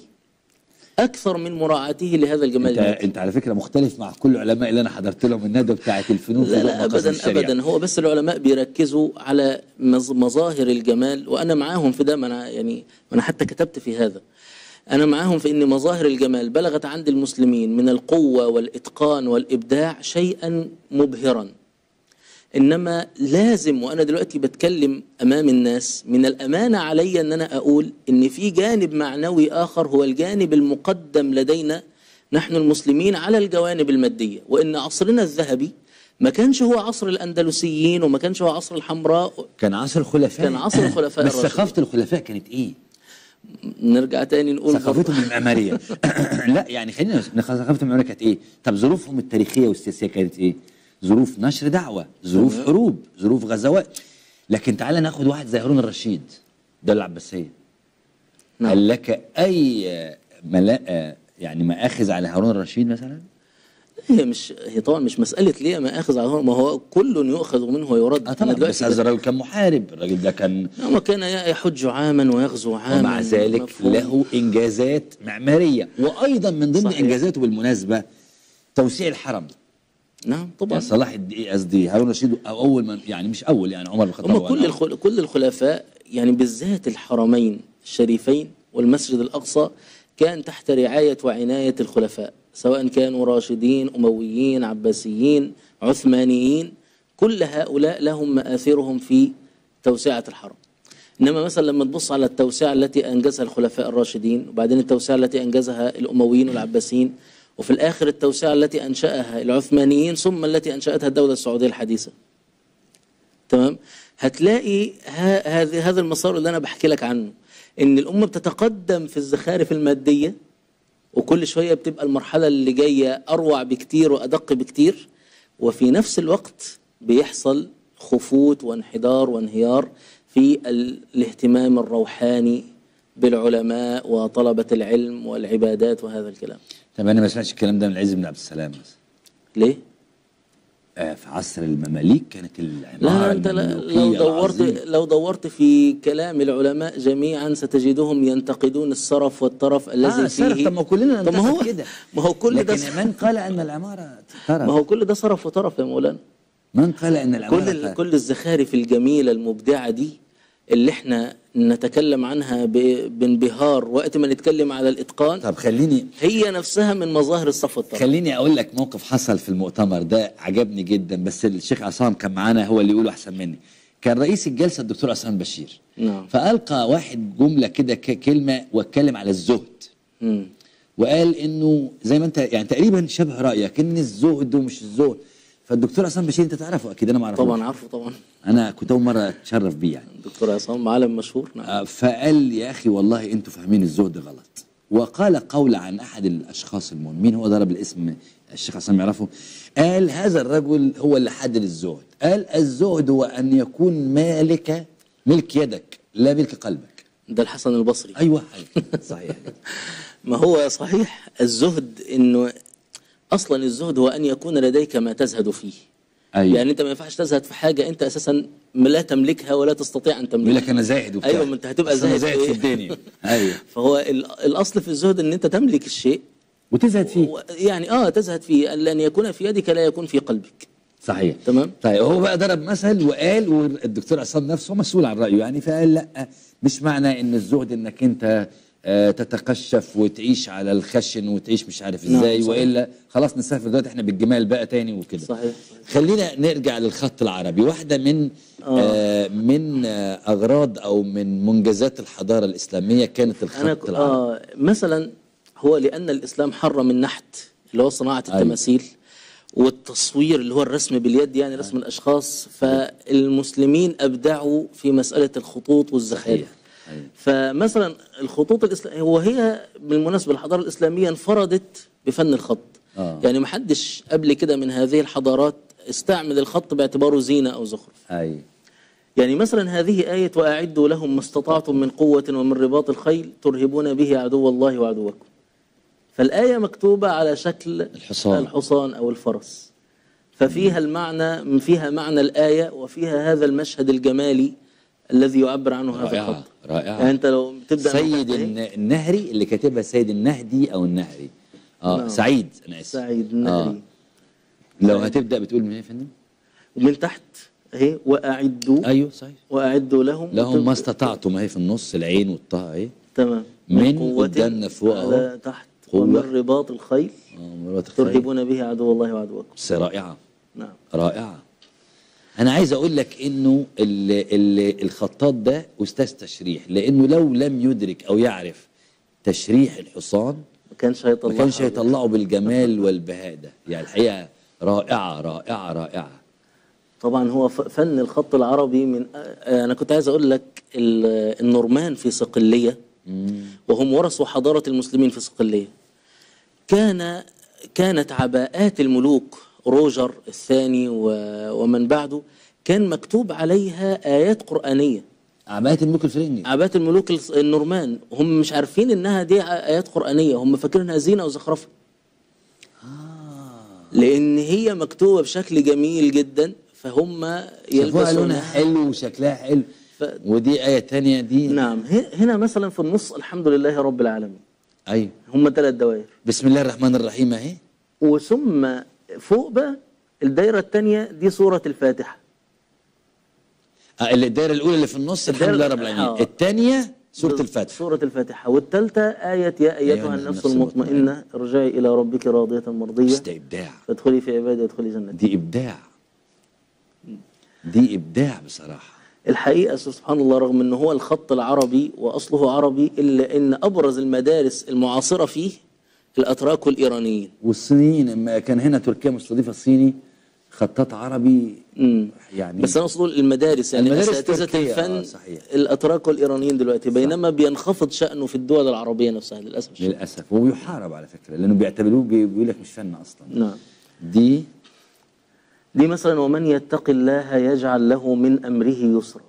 أكثر من مراعاته لهذا الجمال انت المادي انت على فكره مختلف مع كل العلماء اللي انا حضرت لهم الندوه بتاعه الفنون في لا ضوء لا مقاصد ابدا الشريعة. ابدا هو بس العلماء بيركزوا على مظ- مظاهر الجمال وانا معاهم في ده ما انا يعني ما انا حتى كتبت في هذا انا معاهم في ان مظاهر الجمال بلغت عند المسلمين من القوه والاتقان والابداع شيئا مبهرا انما لازم وانا دلوقتي بتكلم امام الناس من الامانه علي ان انا اقول ان في جانب معنوي اخر هو الجانب المقدم لدينا نحن المسلمين على الجوانب الماديه وان عصرنا الذهبي ما كانش هو عصر الاندلسيين وما كانش هو عصر الحمراء كان عصر الخلفاء كان عصر الخلفاء بس الراشدين. ثقافه الخلفاء كانت ايه؟ نرجع تاني نقول ثقافتهم المعماريه لا يعني خلينا نس- ثقافتهم المعماريه كانت ايه؟ طب ظروفهم التاريخيه والسياسيه كانت ايه؟ ظروف نشر دعوه، ظروف تمام. حروب، ظروف غزوات لكن تعالى ناخد واحد زي هارون الرشيد ده العباسيه نعم. هل لك اي ملا يعني مآخذ على هارون الرشيد مثلا؟ هي مش هي طبعا مش مساله ليه ما اخذ على هون، ما هو كل يؤخذ منه ويرد اه طبعا أنا بس هذا الراجل كان محارب الراجل ده كان هو كان يحج عاما ويغزو عاما ومع ذلك مفهوم. له انجازات معماريه وايضا من ضمن صحيح. انجازاته بالمناسبه توسيع الحرم نعم طبعا يعني صلاح الدين قصدي هارون الرشيد او اول من يعني مش اول يعني عمر بن الخطاب هم هو كل أنا- الخل... كل الخلفاء يعني بالذات الحرمين الشريفين والمسجد الاقصى كان تحت رعايه وعنايه الخلفاء سواء كانوا راشدين امويين عباسيين عثمانيين كل هؤلاء لهم مآثرهم في توسعه الحرم انما مثلا لما تبص على التوسعه التي انجزها الخلفاء الراشدين وبعدين التوسعه التي انجزها الامويين والعباسيين وفي الاخر التوسعه التي انشاها العثمانيين ثم التي انشاتها الدوله السعوديه الحديثه تمام هتلاقي ه- هذا هذا المسار اللي انا بحكي لك عنه ان الامه بتتقدم في الزخارف الماديه وكل شويه بتبقى المرحله اللي جايه اروع بكتير وادق بكتير وفي نفس الوقت بيحصل خفوت وانحدار وانهيار في ال- الاهتمام الروحاني بالعلماء وطلبه العلم والعبادات وهذا الكلام طب انا ما سمعتش الكلام ده من العز بن عبد السلام مثلا ليه؟ آه في عصر المماليك كانت لا العماره لا انت لا- المملوكية لو دورت العظيمة. لو دورت في كلام العلماء جميعا ستجدهم ينتقدون السرف والترف الذي اه السرف فيه طب ما كلنا طب ما هو ننتقد كده ما هو كل ده لكن من قال ان العماره ما ترف هو كل ده سرف وطرف يا مولانا من قال ان العماره كل ال- ترف كل الزخارف الجميله المبدعه دي اللي احنا نتكلم عنها ب- بانبهار وقت ما نتكلم على الاتقان طب خليني هي نفسها من مظاهر الصف والطرف خليني اقول لك موقف حصل في المؤتمر ده عجبني جدا بس الشيخ عصام كان معانا هو اللي يقوله احسن مني كان رئيس الجلسه الدكتور عصام بشير نعم فالقى واحد جمله كده ك- كلمه واتكلم على الزهد مم. وقال انه زي ما انت يعني تقريبا شبه رايك ان الزهد ومش الزهد فالدكتور عصام بشير انت تعرفه اكيد انا ما اعرفوش طبعا عارفه طبعا انا كنت اول مره اتشرف بيه يعني الدكتور عصام عالم مشهور نعم آه، فقال يا اخي والله انتوا فاهمين الزهد غلط وقال قول عن احد الاشخاص المؤمنين هو ضرب الاسم الشيخ عصام يعرفه قال هذا الرجل هو اللي حدد الزهد قال الزهد هو ان يكون مالك ملك يدك لا ملك قلبك ده الحسن البصري ايوه صحيح ما هو صحيح الزهد انه اصلا الزهد هو ان يكون لديك ما تزهد فيه ايوه يعني انت ما ينفعش تزهد في حاجه انت اساسا لا تملكها ولا تستطيع ان يقول تملكها لك انا زاهد وبتاع أيوة، ما أنت هتبقى بس أنا زاهد زاهد في في إيه؟ الدنيا ايوه فهو ال- الاصل في الزهد ان انت تملك الشيء وتزهد فيه و- يعني اه تزهد فيه لان يكون في يدك لا يكون في قلبك صحيح تمام. طيب هو بقى ضرب مثل وقال والدكتور عصام نفسه مسؤول عن رايه يعني فقال لا مش معنى ان الزهد انك انت آه، تتقشف وتعيش على الخشن وتعيش مش عارف نعم، ازاي صحيح. والا خلاص نسافر دلوقتي احنا بالجمال بقى تاني وكده صحيح خلينا نرجع للخط العربي واحده من آه. آه من آه اغراض او من منجزات الحضاره الاسلاميه كانت انا الخط ك- العربي آه مثلا هو لان الاسلام حرم النحت اللي هو صناعة أيوة. التماثيل والتصوير اللي هو الرسم باليد يعني رسم الأشخاص فالمسلمين أبدعوا في مسألة الخطوط والزخارف صحيح. أيوة. فمثلا الخطوط الإسلامية وهي بالمناسبة الحضارة الإسلامية انفردت بفن الخط آه. يعني ما حدش قبل كده من هذه الحضارات استعمل الخط باعتباره زينة أو زخرف اي يعني مثلا هذه آية وأعدوا لهم ما استطعتم من قوة ومن رباط الخيل ترهبون به عدو الله وعدوكم فالآية مكتوبة على شكل الحصان. الحصان أو الفرس ففيها المعنى فيها معنى الآية وفيها هذا المشهد الجمالي الذي يعبر عنه هذا رائعة الخط رائعة يعني أنت لو تبدأ من سيد تحت إيه؟ الن- النهري اللي كاتبها سيد النهدي او النهري اه نعم. سعيد انا اسف سعيد النهري لو هتبدا بتقول من ايه يا فندم؟ ومن تحت اهي وأعدوا ايوه صحيح وأعدوا لهم لهم ما وتب- استطعتم اهي في النص العين والطه اهي تمام من قوة قدامنا فوق أهو. على تحت قوة. ومن رباط الخيل اه مرات الخيل. ترهبون به عدو الله وعدوكم بس رائعه نعم رائعه انا عايز اقول لك انه ال ال الخطاط ده استاذ تشريح لانه لو لم يدرك او يعرف تشريح الحصان ما كانش هيطلع ما كانش هيطلعه بالجمال والبهاء ده يعني الحقيقه رائعه رائعه رائعه طبعا هو ف- فن الخط العربي من آه، انا كنت عايز اقول لك ال- النورمان في صقليه وهم ورثوا حضاره المسلمين في صقليه كان كانت عباءات الملوك روجر الثاني و- ومن بعده كان مكتوب عليها ايات قرانيه عباءة الملوك الفرنجي عباءات الملوك الس- النورمان هم مش عارفين انها دي ع- ايات قرانيه هم فاكرينها زينه وزخرفه لان هي مكتوبه بشكل جميل جدا فهم شافوها لونها يلبسونها حلو وشكلها حلو ف... ودي آية تانية دي نعم ه- هنا مثلا في النص الحمد لله رب العالمين أيوة هم ثلاث دوائر بسم الله الرحمن الرحيم أهي وثم فوق بقى الدايره الثانيه دي سوره الفاتحه آه، اللي الدائرة الأولى اللي في النص الحمد الدائرة- لله رب العالمين آه. الثانية سورة الفتح سورة الفاتحة والثالثة آية يا أيتها النفس المطمئنة ارجعي إلى ربك راضية بس مرضية ده إبداع فادخلي في عبادي وادخلي جنتي دي إبداع دي إبداع بصراحة الحقيقة سبحان الله رغم أنه هو الخط العربي وأصله عربي إلا أن أبرز المدارس المعاصرة فيه الأتراك والإيرانيين والصينيين لما كان هنا تركيا مستضيفة الصيني خطاط عربي مم. يعني بس أنا أقصد المدارس يعني المدارس أساتذة التركية، الفن آه، صحيح. الأتراك والإيرانيين دلوقتي بينما بينخفض شأنه في الدول العربية نفسها للأسف الشديد. للأسف وبيحارب على فكرة لأنه بيعتبروه بي- بيقول لك مش فن أصلا نعم دي دي مثلا ومن يتق الله يجعل له من أمره يسرا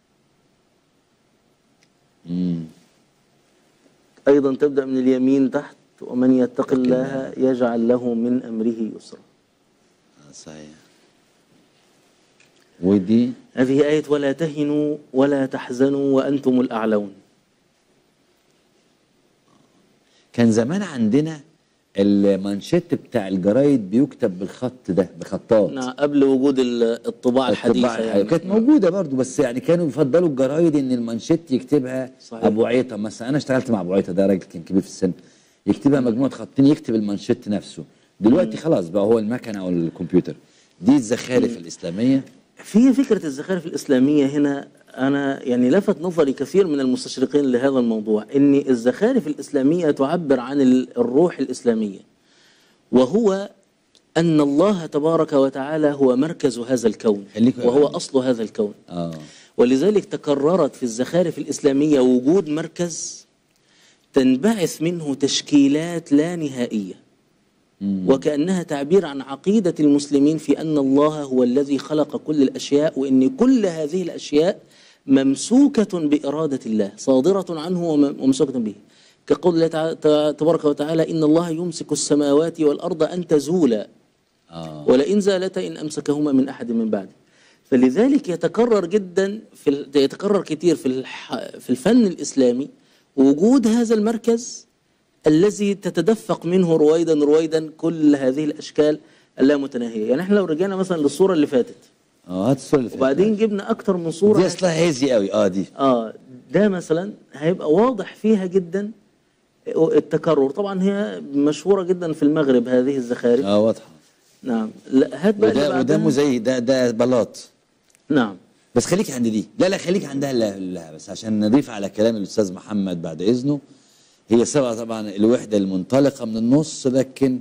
مم. أيضا تبدأ من اليمين تحت ومن يتق الله يجعل له من أمره يسرا آه، صحيح ودي هذه آية ولا تهنوا ولا تحزنوا وأنتم الأعلون كان زمان عندنا المانشيت بتاع الجرايد بيكتب بالخط ده بخطاط نعم قبل وجود ال- الطباعة الحديثة الطباعة يعني كانت موجوده برضو بس يعني كانوا يفضلوا الجرايد ان المانشيت يكتبها صحيح. ابو عيطه مثلا انا اشتغلت مع ابو عيطه ده راجل كان كبير في السن يكتبها مجموعه خطين يكتب المانشيت نفسه دلوقتي خلاص بقى هو المكنه او الكمبيوتر دي الزخارف الاسلاميه في فكرة الزخارف الإسلامية هنا أنا يعني لفت نظري كثير من المستشرقين لهذا الموضوع إن الزخارف الإسلامية تعبر عن ال- الروح الإسلامية وهو أن الله تبارك وتعالى هو مركز هذا الكون خليك وهو يعني. أصل هذا الكون اه ولذلك تكررت في الزخارف الإسلامية وجود مركز تنبعث منه تشكيلات لا نهائية وكأنها تعبير عن عقيدة المسلمين في أن الله هو الذي خلق كل الأشياء وأن كل هذه الأشياء ممسوكة بإرادة الله صادرة عنه وم- وممسوكة به كقول الله تع- تع- تبارك وتعالى إن الله يمسك السماوات والأرض أن تزولا اه ولئن زالتا إن أمسكهما من أحد من بعده فلذلك يتكرر جدا في ال- يتكرر كتير في الح... في الفن الإسلامي وجود هذا المركز الذي تتدفق منه رويدا رويدا كل هذه الأشكال اللامتناهية يعني احنا لو رجعنا مثلا للصورة اللي فاتت اه هات الصوره اللي فاتت. وبعدين جبنا أكتر من صورة دي اصلها هيزي قوي اه دي اه ده مثلا هيبقى واضح فيها جدا التكرر طبعا هي مشهورة جدا في المغرب هذه الزخارف اه واضحه نعم لا هات بقى اللي وده وده بعدها. مزي ده ده بلاط نعم بس خليك عند دي لا لا خليك عندها لا, لا بس عشان نضيف على كلام الاستاذ محمد بعد اذنه هي سبعه طبعا الوحده المنطلقه من النص لكن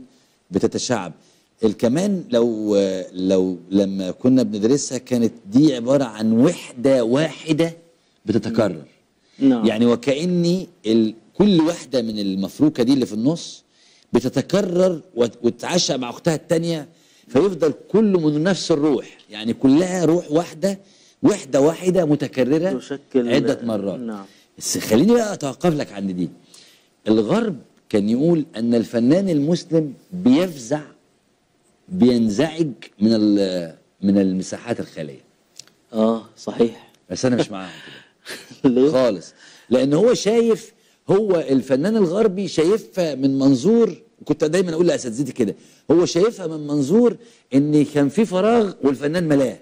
بتتشعب الكمان لو لو لما كنا بندرسها كانت دي عباره عن وحده واحده بتتكرر نعم يعني وكاني ال... كل واحده من المفروكه دي اللي في النص بتتكرر وت- وتتعشى مع اختها التانية فيفضل كله من نفس الروح يعني كلها روح واحده وحده واحده متكرره تشكل- عده مرات نعم. بس خليني بقى اتوقف لك عند دي الغرب كان يقول ان الفنان المسلم بيفزع بينزعج من ال- من المساحات الخاليه اه صحيح بس انا مش معاهم كده ليه؟ خالص لان هو شايف هو الفنان الغربي شايفها من منظور كنت دايما اقول لاساتذتي كده هو شايفها من منظور ان كان في فراغ والفنان ملاه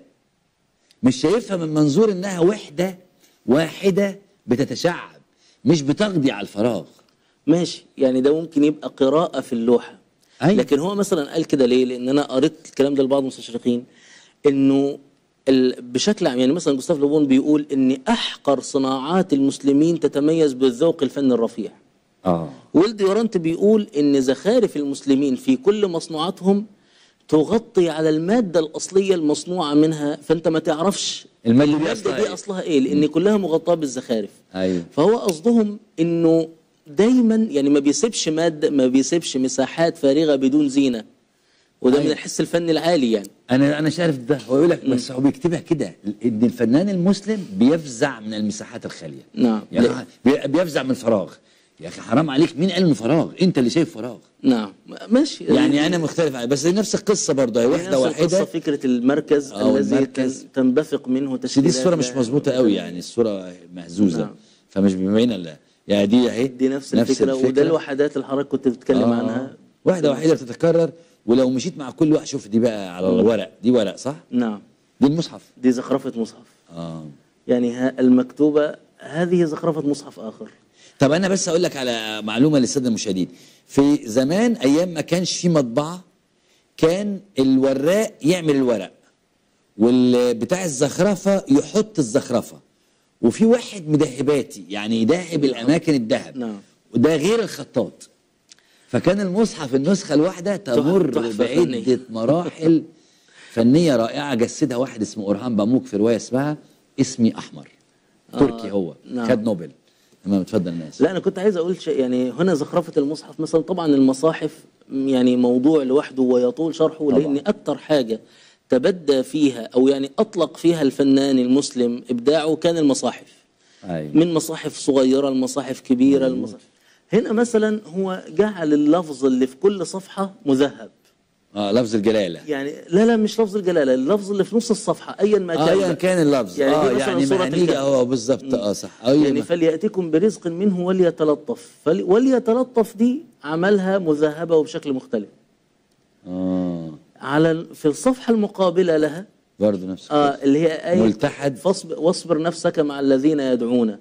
مش شايفها من منظور انها وحده واحده بتتشعب مش بتقضي على الفراغ ماشي يعني ده ممكن يبقى قراءة في اللوحة أيوة. لكن هو مثلا قال كده ليه لأن أنا قريت الكلام ده لبعض المستشرقين إنه ال... بشكل عام يعني مثلا جوستاف لوبون بيقول إن أحقر صناعات المسلمين تتميز بالذوق الفني الرفيع اه ولد يورانت بيقول إن زخارف المسلمين في كل مصنوعاتهم تغطي على المادة الأصلية المصنوعة منها فأنت ما تعرفش المادة دي المادة أصلها دي إيه؟ أصلها إيه لأن كلها مغطاة بالزخارف ايوه فهو قصدهم انه دايما يعني ما بيسيبش ماده ما بيسيبش مساحات فارغه بدون زينه وده من أيوة. الحس الفني العالي يعني انا انا شايف ده هو يقول لك بس هو بيكتبها كده ان الفنان المسلم بيفزع من المساحات الخاليه نعم. يعني بي- بيفزع من الفراغ يا اخي حرام عليك مين قال انه فراغ انت اللي شايف فراغ نعم ماشي يعني انا مختلف عن- بس نفس القصه برضه هي هي واحده نفس القصة واحده فكره المركز آه، الذي والمركز. تن- تنبثق منه بس دي تشكيلات الصوره مش لا- مظبوطه قوي يعني الصوره مهزوزه نعم. فمش مبينه لا يعني دي اهي دي نفس, الفكره وده الوحدات اللي حضرتك كنت بتتكلم آه. عنها واحده واحده بتتكرر ولو مشيت مع كل واحد شوف دي بقى على الورق دي ورق صح نعم دي المصحف دي زخرفه مصحف اه يعني ها المكتوبه هذه زخرفه مصحف اخر طب انا بس اقول لك على معلومه للساده المشاهدين في زمان ايام ما كانش في مطبعه كان الوراق يعمل الورق والبتاع الزخرفه يحط الزخرفه وفي واحد مدهباتي يعني يدهب الاماكن الذهب نعم. وده غير الخطاط فكان المصحف النسخه الواحده تمر تحفة بعده فنية. مراحل فنيه رائعه جسدها واحد اسمه اورهان باموك في روايه اسمها اسمي احمر تركي هو نعم. خد نوبل تمام اتفضل الناس لا انا كنت عايز اقول شيء يعني هنا زخرفه المصحف مثلا طبعا المصاحف يعني موضوع لوحده ويطول شرحه طبعاً. لان اكتر حاجه تبدى فيها او يعني اطلق فيها الفنان المسلم ابداعه كان المصاحف ايوه من مصاحف صغيره لمصاحف كبيره المصاحف هنا مثلا هو جعل اللفظ اللي في كل صفحه مذهب اه لفظ الجلاله يعني لا لا مش لفظ الجلاله اللفظ اللي في نص الصفحه ايا ما اه كان ايا كان اللفظ يعني اه دي مثلاً يعني سورة معنيه الكهف. اه بالظبط اه صح ايوه يعني فليأتكم برزق منه وليتلطف فل... وليتلطف دي عملها مذهبة وبشكل مختلف اه على ال- في الصفحة المقابلة لها برضه نفس آه القصة. اللي هي آية ملتحد. فاصبر, واصبر نفسك مع الذين يدعون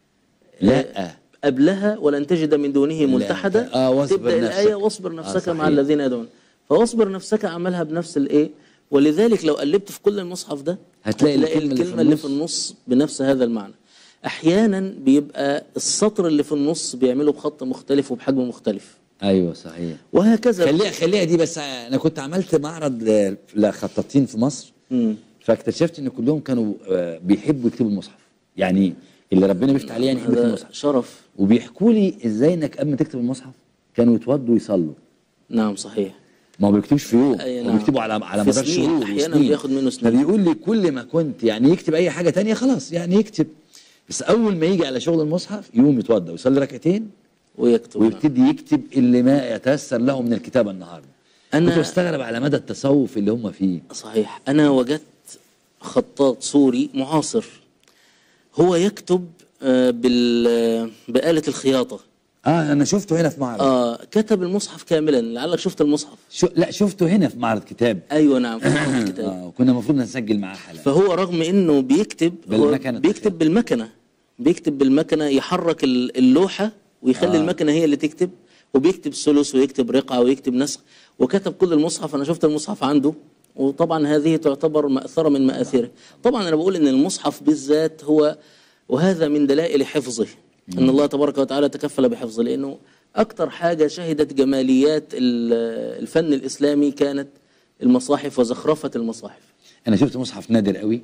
لا قبلها ولن تجد من دونه ملتحدا آه، واصبر تبدأ نفسك. الآية واصبر آه، نفسك صحيح. مع الذين يدعون فواصبر نفسك عملها بنفس الإيه ولذلك لو قلبت في كل المصحف ده هتلاقي الكلمة اللي في الكلمة اللي في النص. النص بنفس هذا المعنى أحيانا بيبقى السطر اللي في النص بيعمله بخط مختلف وبحجم مختلف ايوه صحيح وهكذا خليها خليها دي بس انا كنت عملت معرض ل- لخطاطين في مصر مم. فاكتشفت ان كلهم كانوا آه، بيحبوا يكتبوا المصحف يعني اللي ربنا بيفتح عليه يعني يحب يكتب هذا المصحف شرف وبيحكوا لي ازاي انك قبل ما تكتب المصحف كانوا يتوضوا ويصلوا نعم صحيح ما هو بيكتبش في يوم أي هو نعم. بيكتبوا على على في مدار سنين. شهور أحياناً وسنين. بياخد منه سنين. فبيقول لي كل ما كنت يعني يكتب اي حاجه تانية خلاص يعني يكتب بس اول ما يجي على شغل المصحف يقوم يتوضا ويصلي ركعتين ويكتب نعم. ويبتدي يكتب اللي ما يتيسر له من الكتابه النهارده أنا- كنت بستغرب على مدى التصوف اللي هم فيه صحيح أنا وجدت خطاط سوري معاصر هو يكتب آه، بال آه، بآلة الخياطة اه انا شفته هنا في معرض آه كتب المصحف كاملا لعلك شفت المصحف شو لا شفته هنا في معرض كتاب أيوة نعم في الكتاب اه وكنا المفروض نسجل معاه حلقه فهو رغم انه بيكتب هو بالمكنة بيكتب بالمكنه بيكتب بالمكنه يحرك ال- اللوحه ويخلي آه. آه. المكنه هي اللي تكتب وبيكتب ثلث ويكتب رقعه ويكتب نسخ وكتب كل المصحف انا شفت المصحف عنده وطبعا هذه تعتبر مأثرة من مآثره طبعا انا بقول ان المصحف بالذات هو وهذا من دلائل حفظه ان الله تبارك وتعالى تكفل بحفظه لانه اكتر حاجه شهدت جماليات ال- الفن الاسلامي كانت المصاحف وزخرفه المصاحف انا شفت مصحف نادر قوي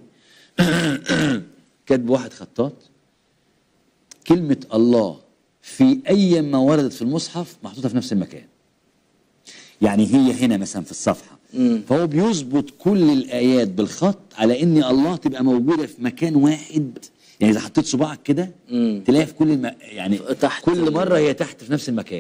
كاتب واحد خطاط كلمة الله في أي ما وردت في المصحف محطوطة في نفس المكان يعني هي هنا مثلا في الصفحة فهو بيظبط كل الآيات بالخط على إن الله تبقى موجودة في مكان واحد يعني إذا حطيت صباعك كده مم. تلاقيها في كل الم... يعني تحت كل ال- مرة هي تحت في نفس المكان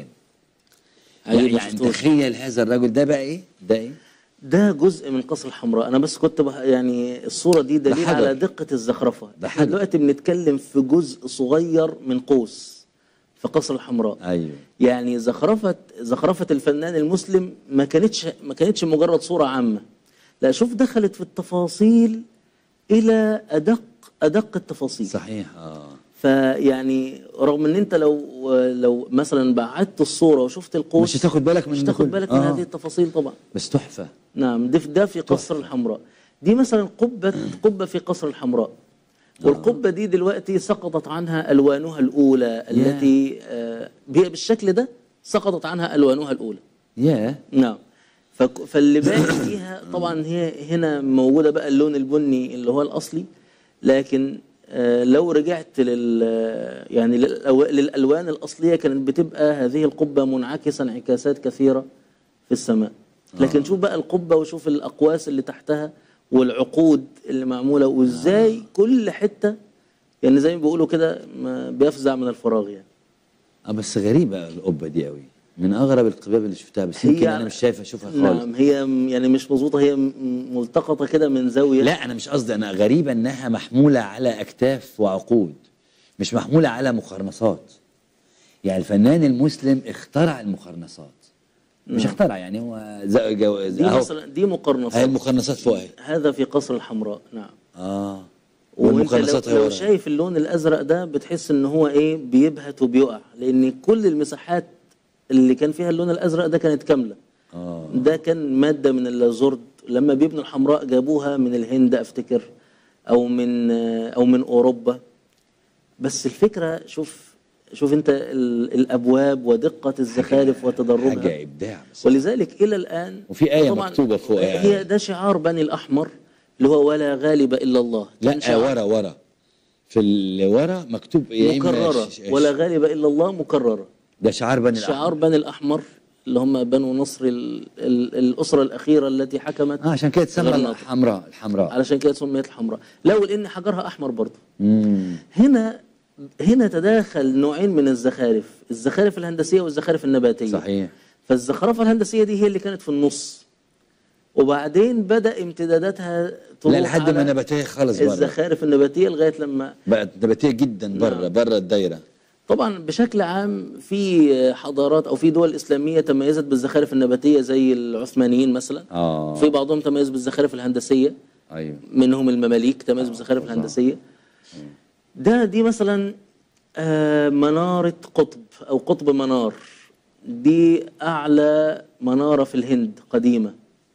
عجيب ما يعني شفتوش. تخيل هذا الرجل ده بقى إيه؟ ده إيه؟ ده جزء من قصر الحمراء انا بس كنت بح... يعني الصوره دي دليل حجر. على دقه الزخرفه ده احنا حجر. دلوقتي بنتكلم في جزء صغير من قوس في قصر الحمراء أيوه يعني زخرفه زخرفه الفنان المسلم ما كانتش ما كانتش مجرد صوره عامه لا شوف دخلت في التفاصيل الى ادق ادق التفاصيل صحيح آه فيعني رغم ان انت لو لو مثلا بعدت الصوره وشفت القوس مش هتاخد بالك من مش ده تاخد كله. بالك من آه. هذه التفاصيل طبعا بس تحفة نعم ده في ده في قصر الحمراء دي مثلا قبة قبة في قصر الحمراء والقبة دي دلوقتي سقطت عنها ألوانها الأولى التي آه، هي بالشكل ده سقطت عنها ألوانها الأولى ياه نعم فك- فاللي باقي فيها طبعا هي هنا موجودة بقى اللون البني اللي هو الأصلي لكن آه، لو رجعت لل يعني للأو- للألوان الأصلية كانت بتبقى هذه القبة منعكسة انعكاسات كثيرة في السماء لكن شوف بقى القبة وشوف الأقواس اللي تحتها والعقود اللي معمولة وإزاي كل حتة يعني زي ما بيقولوا كده ما بيفزع من الفراغ يعني اه بس غريبة القبة دي قوي من أغرب القباب اللي شفتها بس يمكن أنا مش شايف أشوفها خالص نعم هي م- يعني مش مظبوطة هي م- ملتقطة كده من زاوية لا أنا مش قصدي أنا غريبة إنها محمولة على أكتاف وعقود مش محمولة على مقرنصات يعني الفنان المسلم اخترع المقرنصات مش اخترع يعني هو ز- جو- دي أهو مثلا دي هاي مقرنصات المقرنصات فوق اهي هذا في قصر الحمراء نعم اه وانت والمقرنصات لو, هي لو ورا شايف اللون الازرق ده بتحس ان هو ايه بيبهت وبيقع لان كل المساحات اللي كان فيها اللون الازرق ده كانت كامله اه ده كان ماده من اللازورد لما بيبنوا الحمراء جابوها من الهند افتكر او من او من اوروبا بس الفكره شوف شوف انت ال- الابواب ودقه الزخارف وتدرجها حاجة إبداع بس ولذلك الى الان وفي آية طبعاً مكتوبة فوق يعني. هي ده شعار بني الاحمر اللي هو ولا غالب الا الله كان لا شعار ورا ورا في اللي ورا مكتوب يا إما مكرره ش- ش- ولا غالب الا الله مكرره ده شعار بني شعار الأحمر بني الاحمر اللي هم بنو نصر ال ال الاسره الاخيره التي حكمت اه عشان كده تسمى غرناطة. الحمراء الحمراء علشان كده سميت الحمراء لا ولان حجرها احمر برضه مم. هنا هنا تداخل نوعين من الزخارف الزخارف الهندسيه والزخارف النباتيه صحيح فالزخرفه الهندسيه دي هي اللي كانت في النص وبعدين بدا امتداداتها تروح لا لحد ما على نباتيه خالص بره الزخارف النباتيه لغايه لما بقت نباتيه جدا بره نعم. بره الدايره طبعا بشكل عام في حضارات او في دول اسلاميه تميزت بالزخارف النباتيه زي العثمانيين مثلا اه في بعضهم تميز بالزخارف الهندسيه ايوه منهم المماليك تميز بالزخارف طبعا. الهندسيه ده دي مثلا آه، مناره قطب او قطب منار دي اعلى مناره في الهند قديمه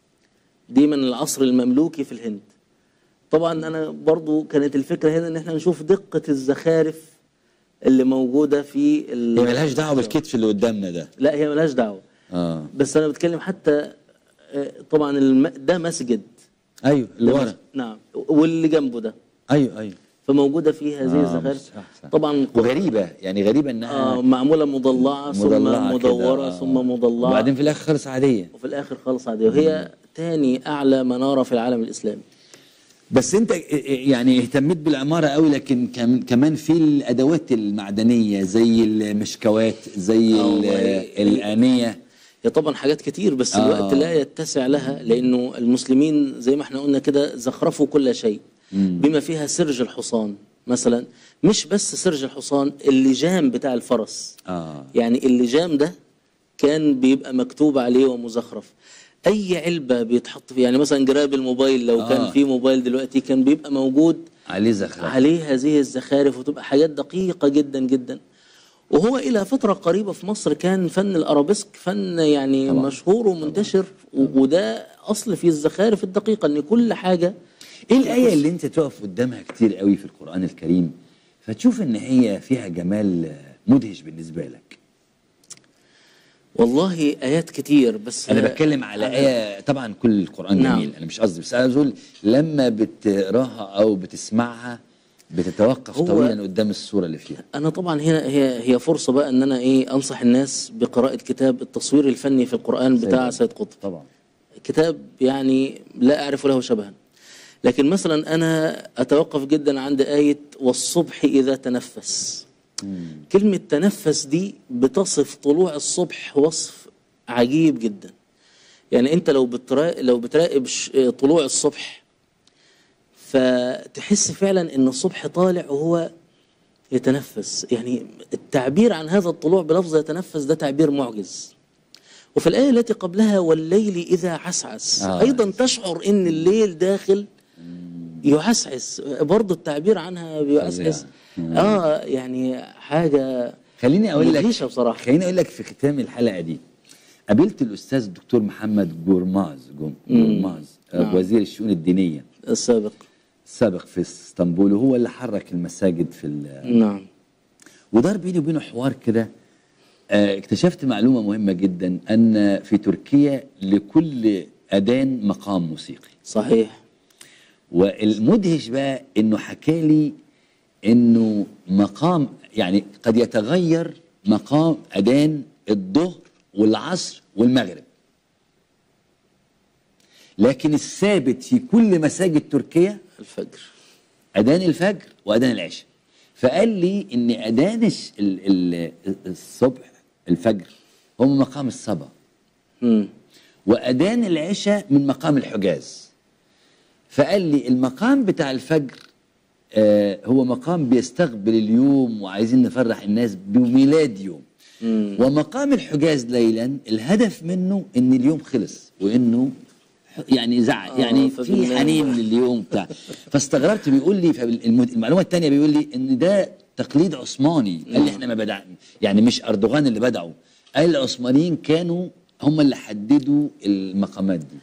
دي من العصر المملوكي في الهند طبعا انا برضو كانت الفكره هنا ان احنا نشوف دقه الزخارف اللي موجوده في ال- هي ملهاش دعوه بالكتف اللي قدامنا ده لا هي ملهاش دعوه اه بس انا بتكلم حتى آه، طبعا الم... ده مسجد ايوه اللي ده ورا مس- نعم واللي جنبه ده ايوه ايوه فموجوده فيه هذه آه، الزخارف صح، صح. طبعا وغريبه يعني غريبه انها آه معموله مضلعه ثم مضلعة كده، مدوره آه. ثم مضلعه وبعدين في الاخر خالص عاديه وفي الاخر خالص عاديه وهي تاني اعلى مناره في العالم الاسلامي بس انت يعني اهتميت بالعماره قوي لكن كم- كمان في الادوات المعدنيه زي المشكوات زي آه، ال- والله. الانيه هي طبعا حاجات كتير بس آه. الوقت لا يتسع لها لانه المسلمين زي ما احنا قلنا كده زخرفوا كل شيء بما فيها سرج الحصان مثلا مش بس سرج الحصان اللجام بتاع الفرس اه يعني اللجام ده كان بيبقى مكتوب عليه ومزخرف اي علبه بيتحط فيها يعني مثلا جراب الموبايل لو آه. كان في موبايل دلوقتي كان بيبقى موجود عليه زخرف عليه هذه الزخارف وتبقى حاجات دقيقة جدا جدا وهو إلى فترة قريبة في مصر كان فن الأرابيسك فن يعني طبعا. مشهور ومنتشر و- وده أصل في الزخارف الدقيقة إن كل حاجة ايه الايه اللي انت تقف قدامها كتير قوي في القران الكريم فتشوف ان هي فيها جمال مدهش بالنسبه لك والله ايات كتير بس انا بتكلم على ايه طبعا كل القران نعم. جميل انا مش قصدي بس انا بقول لما بتقراها او بتسمعها بتتوقف هو- طويلا قدام الصوره اللي فيها انا طبعا هنا هي هي فرصه بقى ان انا ايه انصح الناس بقراءه كتاب التصوير الفني في القران بتاع سيد سيد قطب طبعا كتاب يعني لا أعرف له شبها لكن مثلا أنا أتوقف جدا عند آية والصبح إذا تنفس كلمة تنفس دي بتصف طلوع الصبح وصف عجيب جدا يعني أنت لو بتراقب لو بتراقب ش- طلوع الصبح فتحس فعلا ان الصبح طالع وهو يتنفس يعني التعبير عن هذا الطلوع بلفظ يتنفس ده تعبير معجز وفي الآية التي قبلها والليل إذا عسعس آه. أيضا تشعر إن الليل داخل يعسعس برضو التعبير عنها بيعسعس آه يعني حاجة خليني اقول لك مدهشة بصراحة خليني اقول لك في ختام الحلقه دي قابلت الاستاذ الدكتور محمد جورماز جوم- جورماز آه، نعم. وزير الشؤون الدينيه السابق السابق في اسطنبول وهو اللي حرك المساجد في ال- نعم ودار بيني وبينه حوار كده آه، اكتشفت معلومه مهمه جدا ان في تركيا لكل اذان مقام موسيقي صحيح والمدهش بقى انه حكى لي انه مقام يعني قد يتغير مقام اذان الظهر والعصر والمغرب لكن الثابت في كل مساجد تركيا الفجر اذان الفجر واذان العشاء فقال لي ان اذان الش- ال- ال- الصبح الفجر هو من مقام الصبا مم. واذان العشاء من مقام الحجاز فقال لي المقام بتاع الفجر آه هو مقام بيستقبل اليوم وعايزين نفرح الناس بميلاد يوم مم. ومقام الحجاز ليلا الهدف منه ان اليوم خلص وانه ح- يعني زعل آه، يعني في فبالله. حنين لليوم بتاع فاستغربت بيقول لي فالم- المعلومه الثانيه بيقول لي ان ده تقليد عثماني قال لي احنا ما بدع يعني مش اردوغان اللي بدعوا قال العثمانيين كانوا هم اللي حددوا المقامات دي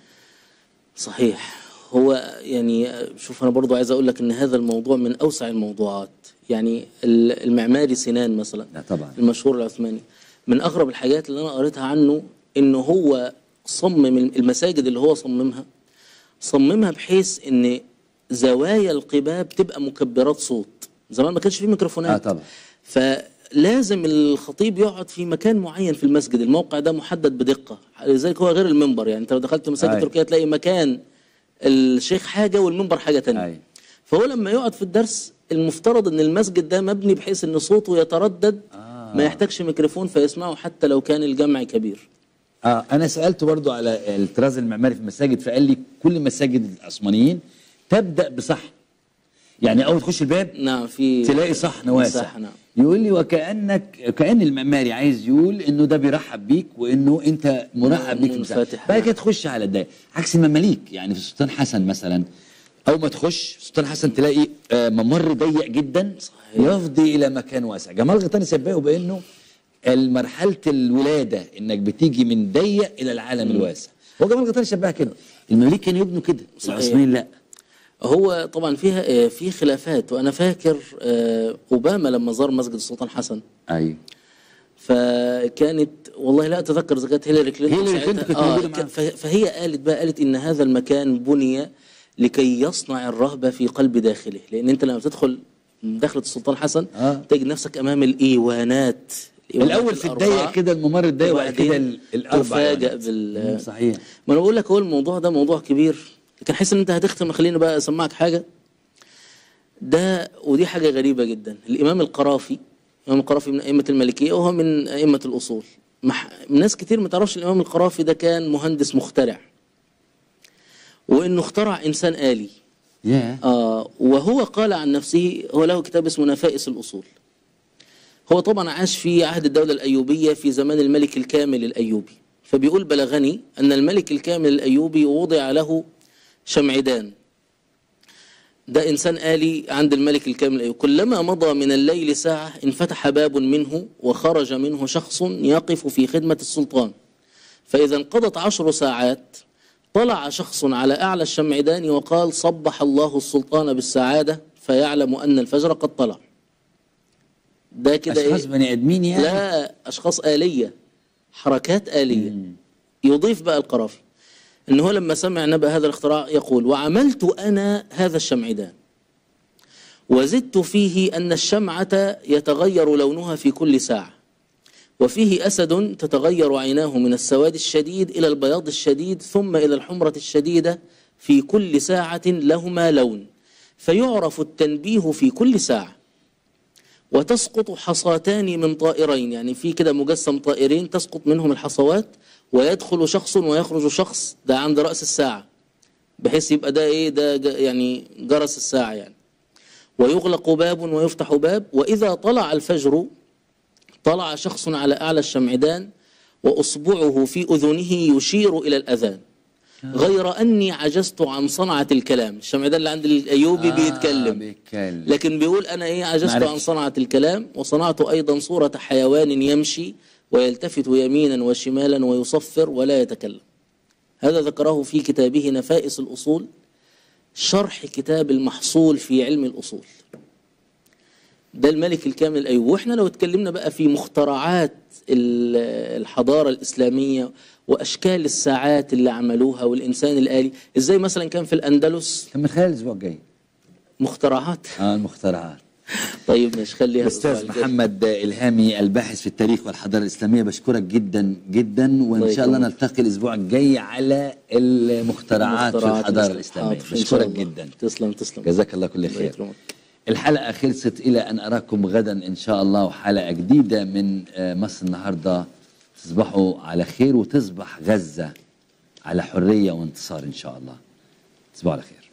صحيح هو يعني شوف انا برضو عايز اقول لك ان هذا الموضوع من اوسع الموضوعات يعني ال- المعماري سنان مثلا لا طبعا المشهور العثماني من اغرب الحاجات اللي انا قريتها عنه ان هو صمم المساجد اللي هو صممها صممها بحيث ان زوايا القباب تبقى مكبرات صوت زمان ما كانش فيه ميكروفونات اه طبعا فلازم الخطيب يقعد في مكان معين في المسجد الموقع ده محدد بدقة لذلك هو غير المنبر يعني انت لو دخلت مساجد أي. تركيا تلاقي مكان الشيخ حاجة والمنبر حاجة تانية أي. فهو لما يقعد في الدرس المفترض ان المسجد ده مبني بحيث ان صوته يتردد آه. ما يحتاجش ميكروفون فيسمعه حتى لو كان الجمع كبير اه انا سالته برضو على الطراز المعماري في المساجد فقال لي كل مساجد العثمانيين تبدا بصح يعني اول تخش الباب نعم في تلاقي صحن واسع صح نعم يقول لي وكانك كان المعماري عايز يقول انه ده بيرحب بيك وانه انت مرحب بيك في المساجد منفتح. بعد كده تخش على الدايره عكس المماليك يعني في السلطان حسن مثلا اول ما تخش السلطان حسن تلاقي آه، ممر ضيق جدا صحيح. يفضي الى مكان واسع جمال غيطاني سبقه بانه مرحله الولاده انك بتيجي من ضيق الى العالم الواسع هو جمال غيطاني شبهها كده المماليك كانوا يبنوا كده صحيح. العثمانيين لا هو طبعا فيها آه، في خلافات وانا فاكر آه، اوباما لما زار مسجد السلطان حسن ايوه فكانت والله لا اتذكر اذا كانت هيلاري كلينتون هيلاري ساعتها. كلينتون كانت موجودة ك- معاه. ف- فهي قالت بقى قالت ان هذا المكان بني لكي يصنع الرهبه في قلب داخله لان انت لما بتدخل دخلة السلطان حسن آه. تجد نفسك امام الايوانات الإيوانات الاول في الأربعة. الضيق كده الممر الضيق وبعد كده وبعدين ال- الاربع تفاجأ إيوانات. بال- مم، صحيح ما انا بقول لك هو الموضوع ده موضوع كبير لكن حاسس ان انت هتختم خليني بقى اسمعك حاجه ده ودي حاجه غريبه جدا الامام القرافي الامام القرافي من ائمه المالكيه وهو من ائمه الاصول مح... ناس كتير ما تعرفش الامام القرافي ده كان مهندس مخترع وانه اخترع انسان آلي ياه آه وهو قال عن نفسه هو له كتاب اسمه نفائس الأصول هو طبعا عاش في عهد الدولة الأيوبية في زمان الملك الكامل الأيوبي فبيقول بلغني أن الملك الكامل الأيوبي وضع له شمعدان ده إنسان آلي عند الملك الكامل الأيوبي كلما مضى من الليل ساعة انفتح باب منه وخرج منه شخص يقف في خدمة السلطان فإذا انقضت عشر ساعات طلع شخص على أعلى الشمعدان وقال صبح الله السلطان بالسعادة فيعلم أن الفجر قد طلع ده كده اشخاص إيه؟ بني ادمين يعني لا أشخاص آلية حركات آلية يضيف بقى القرافي إن هو لما سمع نبأ هذا الاختراع يقول وعملت أنا هذا الشمعدان وزدت فيه أن الشمعة يتغير لونها في كل ساعة وفيه أسد تتغير عيناه من السواد الشديد إلى البياض الشديد ثم إلى الحمرة الشديدة في كل ساعة لهما لون فيعرف التنبيه في كل ساعة وتسقط حصاتان من طائرين يعني في كده مجسم طائرين تسقط منهم الحصوات ويدخل شخص ويخرج شخص ده عند رأس الساعة بحيث يبقى ده ايه ده ج- يعني جرس الساعة يعني ويغلق باب ويفتح باب وإذا طلع الفجر طلع شخص على أعلى الشمعدان وأصبعه في أذنه يشير إلى الأذان غير أني عجزت عن صنعة الكلام الشمعدان اللي عند الأيوبي آه، بيتكلم بيتكلم لكن بيقول أنا إيه عجزت معرفش. عن صنعة الكلام وصنعت أيضا صورة حيوان يمشي ويلتفت يمينا وشمالا ويصفر ولا يتكلم هذا ذكره في كتابه نفائس الأصول شرح كتاب المحصول في علم الأصول ده الملك الكامل الأيوبي واحنا لو اتكلمنا بقى في مخترعات ال- الحضارة الإسلامية وأشكال الساعات اللي عملوها والإنسان الآلي إزاي مثلا كان في الأندلس كان من خلال الاسبوع الجاي مخترعات اه المخترعات طيب مش خليها الأسبوع استاذ الجاي. محمد الهامي الباحث في التاريخ والحضاره الاسلاميه بشكرك جدا جدا وان الله شاء الله يكرمك. نلتقي الاسبوع الجاي على المخترعات في مخترعات الحضاره الإسلام. الاسلاميه حاضر، إن شاء بشكرك الله. جدا تسلم تسلم جزاك الله كل الله خير يكرمك. الحلقه خلصت الى ان اراكم غدا ان شاء الله وحلقه جديده من آه، مصر النهارده تصبحوا على خير وتصبح غزه على حريه وانتصار ان شاء الله تصبحوا على خير